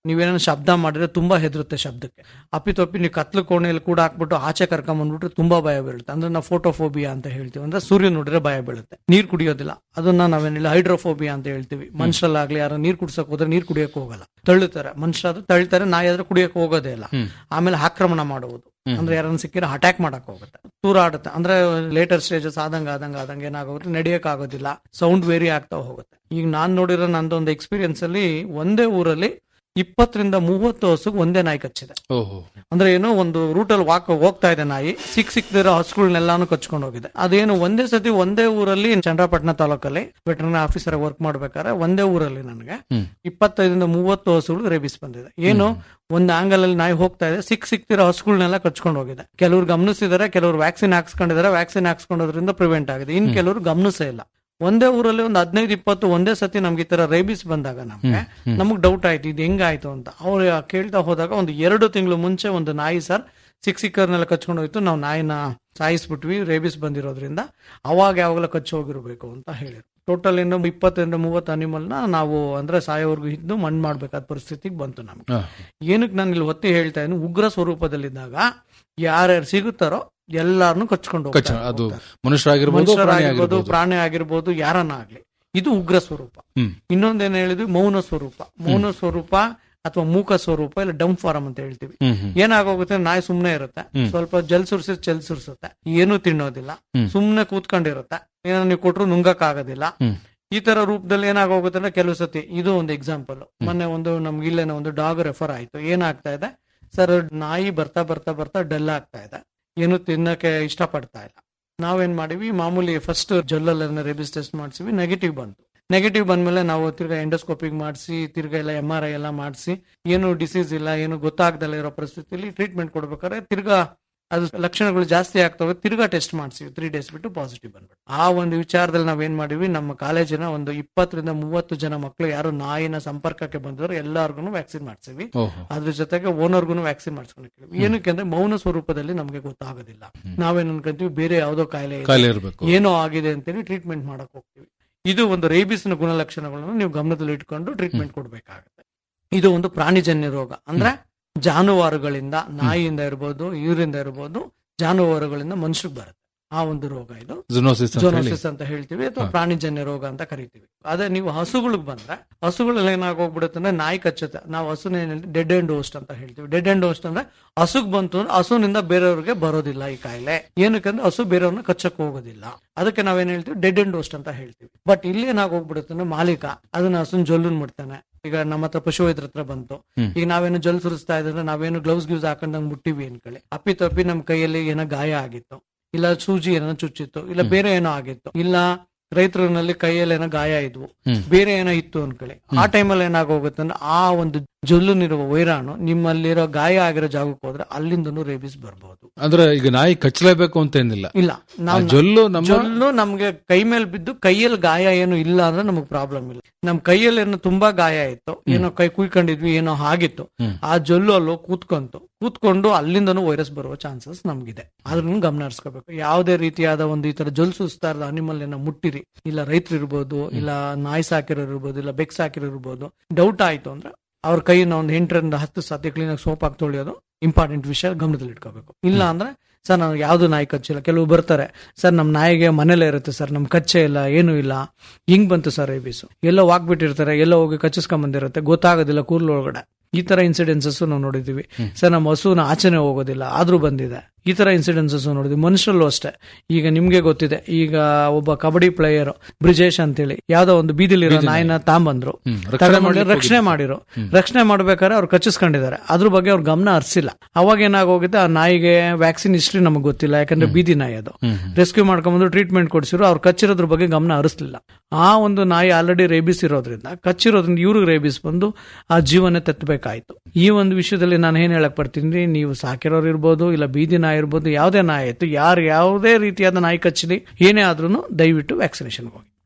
ನೀವೇನೋ ಶಬ್ದ ಮಾಡಿದ್ರೆ ತುಂಬಾ ಹೆದರುತ್ತೆ ಶಬ್ದಕ್ಕೆ ಅಪ್ಪಿತಪ್ಪಿ ನೀವು ಕತ್ಲು ಕೋಣೆಯಲ್ಲಿ ಕೂಡ ಹಾಕ್ಬಿಟ್ಟು ಆಚೆ ಕರ್ಕೊಂಬಂದ್ಬಿಟ್ರೆ ತುಂಬಾ ಭಯ ಬೀಳುತ್ತೆ ಅಂದ್ರೆ ನಾವು ಫೋಟೋಫೋಬಿಯಾ ಅಂತ ಹೇಳ್ತೀವಿ ಅಂದ್ರೆ ಸೂರ್ಯ ನೋಡಿದ್ರೆ ಭಯ ಬೀಳುತ್ತೆ ನೀರ್ ಕುಡಿಯೋದಿಲ್ಲ ಅದನ್ನ ನಾವೇನಿಲ್ಲ ಹೈಡ್ರೋಫೋಬಿಯಾ ಅಂತ ಹೇಳ್ತೀವಿ ಮನುಷ್ಯರಲ್ಲಾಗ್ಲಿ ಯಾರು ನೀರ್ ಕುಡ್ಸಕ್ ಹೋದ್ರೆ ನೀರ್ ಕುಡಿಯಕ್ ಹೋಗಲ್ಲ ತಳ್ಳುತ್ತಾರೆ ಮನುಷ್ಯ ಆದ್ರೆ ತಳ್ತಾರೆ ನಾಯಿ ಆದ್ರೆ ಕುಡಿಯಕ್ ಹೋಗೋದೇ ಇಲ್ಲ ಆಮೇಲೆ ಆಕ್ರಮಣ ಮಾಡುವುದು ಅಂದ್ರೆ ಯಾರನ್ನ ಸಿಕ್ಕಿದ್ರೆ ಅಟ್ಯಾಕ್ ಮಾಡಕ್ ಹೋಗುತ್ತೆ ತೂರಾಡುತ್ತೆ ಅಂದ್ರೆ ಲೇಟರ್ ಸ್ಟೇಜಸ್ ಆದಂಗ ಆದಂಗ ಆದಂಗ ಏನಾಗುತ್ತೆ ನಡೆಯಕ್ ಆಗೋದಿಲ್ಲ ಸೌಂಡ್ ವೇರಿ ಆಗ್ತಾ ಹೋಗುತ್ತೆ ಈಗ ನಾನ್ ನೋಡಿರೋ ನಂದೊಂದು ಎಕ್ಸ್ಪೀರಿಯನ್ಸ್ ಅಲ್ಲಿ ಒಂದೇ ಊರಲ್ಲಿ ಇಪ್ಪತ್ತರಿಂದ ಮೂವತ್ತು ಹಸುಗ್ ಒಂದೇ ನಾಯಿ ಕಚ್ಚಿದೆ ಓಹೋ ಅಂದ್ರೆ ಏನೋ ಒಂದು ರೂಟಲ್ಲಿ ವಾಕ್ ಹೋಗ್ತಾ ಇದೆ ನಾಯಿ ಸಿಕ್ ಸಿಕ್ದಿರೋ ಹಸುಗಳನ್ನೆಲ್ಲಾನು ಕಚ್ಕೊಂಡು ಹೋಗಿದೆ ಅದೇನು ಒಂದೇ ಸತಿ ಒಂದೇ ಊರಲ್ಲಿ ಚಂದ್ರಪಟ್ಟಣ ತಾಲೂಕಲ್ಲಿ ವೆಟರ್ನರಿ ಆಫೀಸರ್ ವರ್ಕ್ ಮಾಡ್ಬೇಕಾದ್ರೆ ಒಂದೇ ಊರಲ್ಲಿ ನನಗೆ ಇಪ್ಪತ್ತೈದರಿಂದ ಮೂವತ್ತು ಹಸುಗಳು ರೇಬಿಸ್ ಬಂದಿದೆ ಏನು ಒಂದು ಆಂಗಲ್ ಅಲ್ಲಿ ನಾಯಿ ಹೋಗ್ತಾ ಇದೆ ಸಿಕ್ ಸಿಕ್ತಿರೋ ಹಸುಗಳನ್ನೆಲ್ಲ ಕಚ್ಕೊಂಡು ಹೋಗಿದೆ ಕೆಲವ್ರು ಗಮನಿಸಿದಾರೆ ಕೆಲವರು ವ್ಯಾಕ್ಸಿನ್ ಹಾಕ್ಸ್ಕೊಂಡಿದ್ದಾರೆ ವ್ಯಾಕ್ಸಿನ್ ಹಾಕ್ಸ್ಕೊಂಡೋದ್ರಿಂದ ಪ್ರಿವೆಂಟ್ ಆಗಿದೆ ಇನ್ ಕೆಲವರು ಗಮನಿಸೇ ಇಲ್ಲ ಒಂದೇ ಊರಲ್ಲಿ ಒಂದು ಹದಿನೈದು ಇಪ್ಪತ್ತು ಒಂದೇ ಸತಿ ನಮ್ಗೆ ಈ ತರ ರೇಬಿಸ್ ಬಂದಾಗ ನಮ್ಗೆ ನಮಗ್ ಡೌಟ್ ಆಯ್ತು ಇದು ಹೆಂಗಾಯ್ತು ಅಂತ ಅವ್ರು ಕೇಳ್ತಾ ಹೋದಾಗ ಒಂದು ಎರಡು ತಿಂಗಳು ಮುಂಚೆ ಒಂದು ನಾಯಿ ಸರ್ ಸಿಕ್ ಸಿಕ್ಕರ್ನೆಲ್ಲ ಕಚ್ಕೊಂಡು ಹೋಯ್ತು ನಾವು ನಾಯಿನ ಸಾಯಿಸ್ಬಿಟ್ವಿ ರೇಬಿಸ್ ಬಂದಿರೋದ್ರಿಂದ ಅವಾಗ ಯಾವಾಗಲ ಕಚ್ಚಿ ಹೋಗಿರ್ಬೇಕು ಅಂತ ಹೇಳಿದ್ರು ಟೋಟಲ್ ಇನ್ನು ಇಪ್ಪತ್ತರಿಂದ ಮೂವತ್ತು ಅನಿಮಲ್ನ ನಾವು ಅಂದ್ರೆ ಸಾಯೋವರೆಗೂ ಇದ್ದು ಮಣ್ಣು ಮಾಡ್ಬೇಕಾದ ಪರಿಸ್ಥಿತಿಗೆ ಬಂತು ನಮ್ಗೆ ಹಾ. ಏನಕ್ಕೆ ನಾನು ಇಲ್ಲಿ ಒತ್ತಿ ಹೇಳ್ತಾ ಇದ್ದೀನಿ ಉಗ್ರ ಸ್ವರೂಪದಲ್ಲಿದ್ದಾಗ ಯಾರ್ಯಾರು ಸಿಗುತ್ತಾರೋ ಎಲ್ಲಾರನು ಕಚ್ಕೊಂಡು ಕಚ್ಚ ಹೋಗ್ತಾರೆ. ಅದು ಮನುಷ್ಯರಾಗಿರ್ಬೋದು ಪ್ರಾಣಿ ಮನುಷ್ಯರಾಗಿರ್ಬೋದು ಆಗಿರ್ಬೋದು ಪ್ರಾಣಿ ಆಗಿರ್ಬೋದು ಯಾರನ್ನ ಆಗ್ಲಿ ಇದು ಉಗ್ರ ಸ್ವರೂಪ ಹ್ಮ್ ಇನ್ನೊಂದೇನ್ ಹೇಳಿದ್ವಿ ಮೌನ ಸ್ವರೂಪ ಮೌನ ಸ್ವರೂಪ ಅಥವಾ ಮೂಕ ಸ್ವರೂಪ ಇಲ್ಲ ಡಮ್ ಫಾರಂ ಅಂತ ಹೇಳ್ತೀವಿ ಹ್ಮ್ ಹ್ಮ್ ಏನಾಗೋಗುತ್ತೆ ನಾಯಿ ಸುಮ್ನೆ ಇರುತ್ತೆ ಸ್ವಲ್ಪ ಜಲ್ ಸುರ್ಸಿ ಚೆಲ್ ಸುರ್ಸುತ್ತೆ ಏನು ತಿನ್ನೋದಿಲ್ಲ ಸುಮ್ನೆ ಕೂತ್ಕೊಂಡಿರುತ್ತೆ ಏನೋ ನೀವು ಕೊಟ್ರು ನುಂಗಕ್ ಆಗೋದಿಲ್ಲ ಹ್ಮ್. ಈ ತರ ರೂಪದಲ್ಲಿ ಏನಾಗೋಗುತ್ತೆ ಅಂದ್ರೆ ಕೆಲವು ಸತಿ ಇದು ಒಂದು ಎಕ್ಸಾಂಪಲ್ ಮೊನ್ನೆ ಒಂದು ನಮ್ಗೆ ಇಲ್ಲೇನೆ ಒಂದು ಡಾಗ್ ರೆಫರ್ ಆಯ್ತು ಏನಾಗ್ತಾ ಇದೆ ಸರ್ ನಾಯಿ ಬರ್ತಾ ಬರ್ತಾ ಬರ್ತಾ ಡಲ್ ಆಗ್ತಾ ಇದೆ ಏನು ತಿನ್ನಕ್ಕೆ ಇಷ್ಟಪಡ್ತಾ ಇಲ್ಲ ನಾವೇನ್ ಮಾಡಿವಿ ಮಾಮೂಲಿ ಫಸ್ಟ್ ಜೊಲ್ಲಲ್ಲಿ ರೇಬಿಸ್ ಟೆಸ್ಟ್ ಮಾಡಿಸಿವಿ ನೆಗೆಟಿವ್ ಬಂತು ನೆಗೆಟಿವ್ ಬಂದ್ಮೇಲೆ ನಾವು ತಿರ್ಗಾ ಎಂಡೋಸ್ಕೋಪಿಂಗ್ ಮಾಡಿಸಿ ತಿರ್ಗಾ ಎಲ್ಲ ಎಂ ಆರ್ ಐ ಎಲ್ಲ ಮಾಡಿಸಿ ಏನು ಡಿಸೀಸ್ ಇಲ್ಲ ಏನು ಗೊತ್ತಾಗ್ದಲ್ಲ ಇರೋ ಪರಿಸ್ಥಿತಿಯಲ್ಲಿ ಟ್ರೀಟ್ಮೆಂಟ್ ಕೊಡ್ಬೇಕಾದ್ರೆ ತಿರ್ಗಾ ಅದು ಲಕ್ಷಣಗಳು ಜಾಸ್ತಿ ಆಗ್ತವೆ ತಿರ್ಗಾ ಟೆಸ್ಟ್ ಮಾಡಿಸಿವಿ ತ್ರೀ ಡೇಸ್ ಬಿಟ್ಟು ಪಾಸಿಟಿವ್ ಬಂದ್ಬಿಟ್ಟು ಆ ಒಂದು ವಿಚಾರದಲ್ಲಿ ನಾವೇನ್ ಮಾಡಿವಿ ನಮ್ಮ ಕಾಲೇಜಿನ ಒಂದು ಇಪ್ಪತ್ತರಿಂದ ಮೂವತ್ತು ಜನ ಮಕ್ಕಳು ಯಾರು ನಾಯಿನ ಸಂಪರ್ಕಕ್ಕೆ ಬಂದವರು ಎಲ್ಲಾರ್ಗು ವ್ಯಾಕ್ಸಿನ್ ಮಾಡಿಸಿವಿ ಓಹೋ ಅದ್ರ ಜೊತೆಗೆ ಓನರ್ಗು ವ್ಯಾಕ್ಸಿನ್ ಮಾಡಿಸ್ಕೊಂಡಿರ್ತೀವಿ ಏನಕ್ಕೆ ಅಂದ್ರೆ ಮೌನ ಸ್ವರೂಪದಲ್ಲಿ ನಮಗೆ ಗೊತ್ತಾಗೋದಿಲ್ಲ ನಾವೇನ್ ಅನ್ಕೊಂತೀವಿ ಬೇರೆ ಯಾವ್ದೋ ಕಾಯಿಲೆ ಇದೆ, ಕಾಯಿಲೆ ಇರಬೇಕು ಏನೋ ಆಗಿದೆ ಅಂತೇಳಿ ಟ್ರೀಟ್ಮೆಂಟ್ ಮಾಡಕ್ ಹೋಗ್ತೀವಿ ಇದು ಒಂದು ರೇಬಿಸ್ನ ಗುಣಲಕ್ಷಣಗಳನ್ನು ನೀವು ಗಮನದಲ್ಲಿ ಇಟ್ಕೊಂಡು ಟ್ರೀಟ್ಮೆಂಟ್ ಕೊಡ್ಬೇಕಾಗುತ್ತೆ ಇದು ಒಂದು ಪ್ರಾಣಿಜನ್ಯ ರೋಗ ಅಂದ್ರೆ ಜಾನುವಾರುಗಳಿಂದ ನಾಯಿಯಿಂದ ಇರ್ಬೋದು ಇವರಿಂದ ಇರ್ಬೋದು ಜಾನುವಾರುಗಳಿಂದ ಮನುಷ್ಯರಿಗೆ ಬರುತ್ತೆ ಆ ಒಂದು ರೋಗ ಇದು ಜುನೋಸಿಸ್ ಅಂತ ಹೇಳಿ ಜೋನೋಸಿಸ್ ಅಂತ ಹೇಳ್ತೀವಿ ಅಥವಾ ಪ್ರಾಣಿಜನ್ಯ ರೋಗ ಅಂತ ಕರಿತೀವಿ ಅದೇ ನೀವು ಹಸುಗಳಿಗೆ ಬಂದ್ರೆ ಹಸುಗಳಲ್ಲಿ ಏನಾಗೋಗ್ಬಿಡುತ್ತೆ ಅಂದ್ರೆ ನಾಯಿ ಕಚ್ಚುತ್ತೆ ನಾವು ಹಸುನ ಡೆಡ್ ಅಂಡ್ ಹೋಸ್ಟ್ ಅಂತ ಹೇಳ್ತೀವಿ ಡೆಡ್ ಅಂಡ್ ಹೋಸ್ಟ್ ಅಂದ್ರೆ ಹಸುಗ್ ಬಂತು ಅಂದ್ರೆ ಹಸುನಿಂದ ಬೇರೆಯವ್ರಿಗೆ ಬರೋದಿಲ್ಲ ಈ ಕಾಯಿಲೆ ಏನಕ್ಕಂದ್ರೆ ಹಸು ಬೇರೆಯವ್ರನ್ನ ಕಚ್ಚಕ್ ಹೋಗೋದಿಲ್ಲ ಅದಕ್ಕೆ ನಾವೇನ್ ಹೇಳ್ತೀವಿ ಡೆಡ್ ಅಂಡ್ ಹೋಸ್ಟ್ ಅಂತ ಹೇಳ್ತೀವಿ ಬಟ್ ಇಲ್ಲಿ ಏನಾಗೋಗ್ಬಿಡುತ್ತೆ ಅಂದ್ರೆ ಮಾಲೀಕ ಅದನ್ನ ಹಸುನ್ ಜೊಲ್ಲನ್ ಮಾಡ್ತಾನೆ ಈಗ ನಮ್ಮ ಹತ್ರ ಪಶು ವೈದ್ಯರ ಹತ್ರ ಬಂತು ಈಗ ನಾವೇನು ಜಲ್ ಸುರಿಸ್ತಾ ಇದ್ರೆ ನಾವೇನು ಗ್ಲೌಸ್ ಗ್ಯೂಸ್ ಹಾಕೊಂಡಂಗ್ ಮುಟ್ಟಿವಿ ಅನ್ಕೊಳ್ಳಿ ಅಪ್ಪಿ ತಪ್ಪಿ ನಮ್ ಕೈಯಲ್ಲಿ ಏನೋ ಗಾಯ ಆಗಿತ್ತು ಇಲ್ಲ ಸೂಜಿ ಏನೋ ಚುಚ್ಚಿತ್ತು ಇಲ್ಲ ಬೇರೆ ಏನೋ ಆಗಿತ್ತು ಇಲ್ಲ ರೈತರಲ್ಲಿ ಕೈಯಲ್ಲಿ ಏನೋ ಗಾಯ ಇದ್ವು ಬೇರೆ ಏನೋ ಇತ್ತು ಅನ್ಕೊಳ್ಳಿ ಆ ಟೈಮಲ್ಲಿ ಏನಾಗೋಗುತ್ತೆ ಅಂದ್ರೆ ಆ ಒಂದು ಜೊಲ್ಲುನಿರುವ ವೈರಾಣು ನಿಮ್ಮಲ್ಲಿರೋ ಗಾಯ ಆಗಿರೋ ಜಾಗಕ್ಕೆ ಹೋದ್ರೆ ಅಲ್ಲಿಂದನೂ ರೇಬಿಸ್ ಬರ್ಬೋದು ಅಂದ್ರೆ ಈಗ ನಾಯಿ ಕಚ್ಚಲೇಬೇಕು ಅಂತ ಏನಿಲ್ಲ ಇಲ್ಲ ಆ ನಾವು ಜೊಲ್ಲು ನಮ್ಮ ಜೊಲ್ಲು ನಮ್ಗೆ ಕೈ ಮೇಲೆ ಬಿದ್ದು ಕೈಯಲ್ಲಿ ಗಾಯ ಏನು ಇಲ್ಲ ಅಂದ್ರೆ ನಮಗ್ ಪ್ರಾಬ್ಲಮ್ ಇಲ್ಲ ನಮ್ ಕೈಯಲ್ಲಿ ಏನೋ ತುಂಬಾ ಗಾಯ ಇತ್ತು ಏನೋ ಕೈ ಕುಯ್ಕೊಂಡಿದ್ವಿ ಏನೋ ಆಗಿತ್ತು ಆ ಜೊಲ್ಲು ಅಲ್ಲೋ ಕೂತ್ಕೊಂತು ಕೂತ್ಕೊಂಡು ಅಲ್ಲಿಂದನೂ ವೈರಸ್ ಬರುವ ಚಾನ್ಸಸ್ ನಮ್ಗಿದೆ ಅದನ್ನ ಗಮನ ಹರಿಸ್ಕೋಬೇಕು ಯಾವುದೇ ರೀತಿಯಾದ ಒಂದು ಈ ತರ ಜೊಲ್ ಸುಸ್ತಾ ಇರೋದು ಅನಿಮಲ್ ಏನೋ ಮುಟ್ಟಿರಿ ಇಲ್ಲ ರೈತರು ಇರ್ಬೋದು ಇಲ್ಲ ನಾಯಿ ಸಾಕಿರೋರು ಇರ್ಬೋದು ಇಲ್ಲ ಬೆಕ್ ಸಾಕಿರೋ ಇರ್ಬೋದು ಡೌಟ್ ಆಯ್ತು ಅಂದ್ರೆ ಅವ್ರ ಕೈನ ಒಂದು ಎಂಟರಿಂದ ಹತ್ತು ಸತಿ ಕ್ಲೀನ್ ಆಗಿ ಸೋಪ್ ಹಾಕಿ ತೊಳೆಯೋದು ಇಂಪಾರ್ಟೆಂಟ್ ವಿಷಯ ಗಮನದಲ್ಲಿ ಇಟ್ಕೋಬೇಕು ಇಲ್ಲ ಅಂದ್ರೆ ಸರ್ ನಾನು ಯಾವ್ದು ನಾಯಿ ಕಚ್ಚಿಲ್ಲ ಕೆಲವು ಬರ್ತಾರೆ ಸರ್ ನಮ್ಮ ನಾಯಿಗೆ ಮನೇಲೇ ಇರುತ್ತೆ ಸರ್ ನಮ್ ಕಚ್ಚೆ ಇಲ್ಲ ಏನು ಇಲ್ಲ ಹಿಂಗ್ ಬಂತು ಸರ್ ರೇಬಿಸು ಎಲ್ಲೋ ವಾಕ್ಬಿಟ್ಟಿರ್ತಾರೆ ಎಲ್ಲೋ ಹೋಗಿ ಕಚ್ಚಿಸ್ಕೊಂಡ್ ಬಂದಿರುತ್ತೆ ಗೊತ್ತಾಗೋದಿಲ್ಲ ಕೂರ್ಲು ಒಳಗಡೆ ಈ ತರ ಇನ್ಸಿಡೆನ್ಸಸ್ ನಾವು ನೋಡಿದೀವಿ ಸರ್ ನಮ್ಮ ಹಸುನ ಆಚೆನೆ ಹೋಗೋದಿಲ್ಲ ಆದ್ರೂ ಬಂದಿದೆ ಈ ತರ ಇನ್ಸಿಡೆನ್ಸಸ್ ನೋಡಿದ್ವಿ ಮನುಷ್ಯರಲ್ಲೂ ಅಷ್ಟೇ ಈಗ ನಿಮ್ಗೆ ಗೊತ್ತಿದೆ ಈಗ ಒಬ್ಬ ಕಬಡ್ಡಿ ಪ್ಲೇಯರ್ ಬ್ರಿಜೇಶ್ ಅಂತೇಳಿ ಯಾವ್ದೋ ಒಂದು ಬೀದಿಲಿರೋ ನಾಯಿನ ತಾಂಬಂದ್ರು ರಕ್ಷಣೆ ತಗೊಂಡ್ಬಂದು ಮಾಡ್ಲಿಕ್ಕೆ ರಕ್ಷಣೆ ಮಾಡಿರೋ ರಕ್ಷಣೆ ಮಾಡ್ಬೇಕಾದ್ರೆ ಅವ್ರು ಕಚ್ಚಿಸ್ಕೊಂಡಿದ್ದಾರೆ ಅದ್ರ ಬಗ್ಗೆ ಅವ್ರ ಗಮನ ಹರಿಸಿಲ್ಲ ಅವಾಗ ಏನಾಗೋಗಿದೆ ಆ ನಾಯಿಗೆ ವ್ಯಾಕ್ಸಿನ್ ಹಿಸ್ಟ್ರಿ ನಮಗೆ ಗೊತ್ತಿಲ್ಲ ಯಾಕಂದ್ರೆ ಬೀದಿ ನಾಯಿ ಅದು ರೆಸ್ಕ್ಯೂ ಮಾಡ್ಕೊಂಡ್ಬಂದು ಟ್ರೀಟ್ಮೆಂಟ್ ಕೊಡಿಸಿರೋ ಅವ್ರು ಕಚ್ಚಿರೋದ್ರ ಬಗ್ಗೆ ಗಮನ ಹರಿಸ್ಲಿಲ್ಲ ಆ ಒಂದು ನಾಯಿ ಆಲ್ರೆಡಿ ರೇಬಿಸ್ ಇರೋದ್ರಿಂದ ಕಚ್ಚಿರೋದ್ರಿಂದ ಇವ್ರಿಗೆ ರೇಬಿಸ್ ಬಂದು ಆ ಜೀವನ ತೆತ್ತಬೇಕಾಯ್ತು ಈ ಒಂದು ವಿಷಯದಲ್ಲಿ ನಾನು ಏನ್ ಹೇಳಕ್ ಬರ್ತೀನಿ ನೀವು ಸಾಕಿರೋರು ಇರ್ಬೋದು ಇಲ್ಲ ಬೀದಿ ನಾಯಿ ಇರ್ಬೋದು ಯಾವುದೇ ನಾಯಿ ಆಯ್ತು ಯಾರು ಯಾವುದೇ ರೀತಿಯಾದ ನಾಯಿ ಕಚ್ಚಲಿ ಏನೇ ಆದ್ರೂ ದಯವಿಟ್ಟು ವ್ಯಾಕ್ಸಿನೇಷನ್ ಹೋಗಿ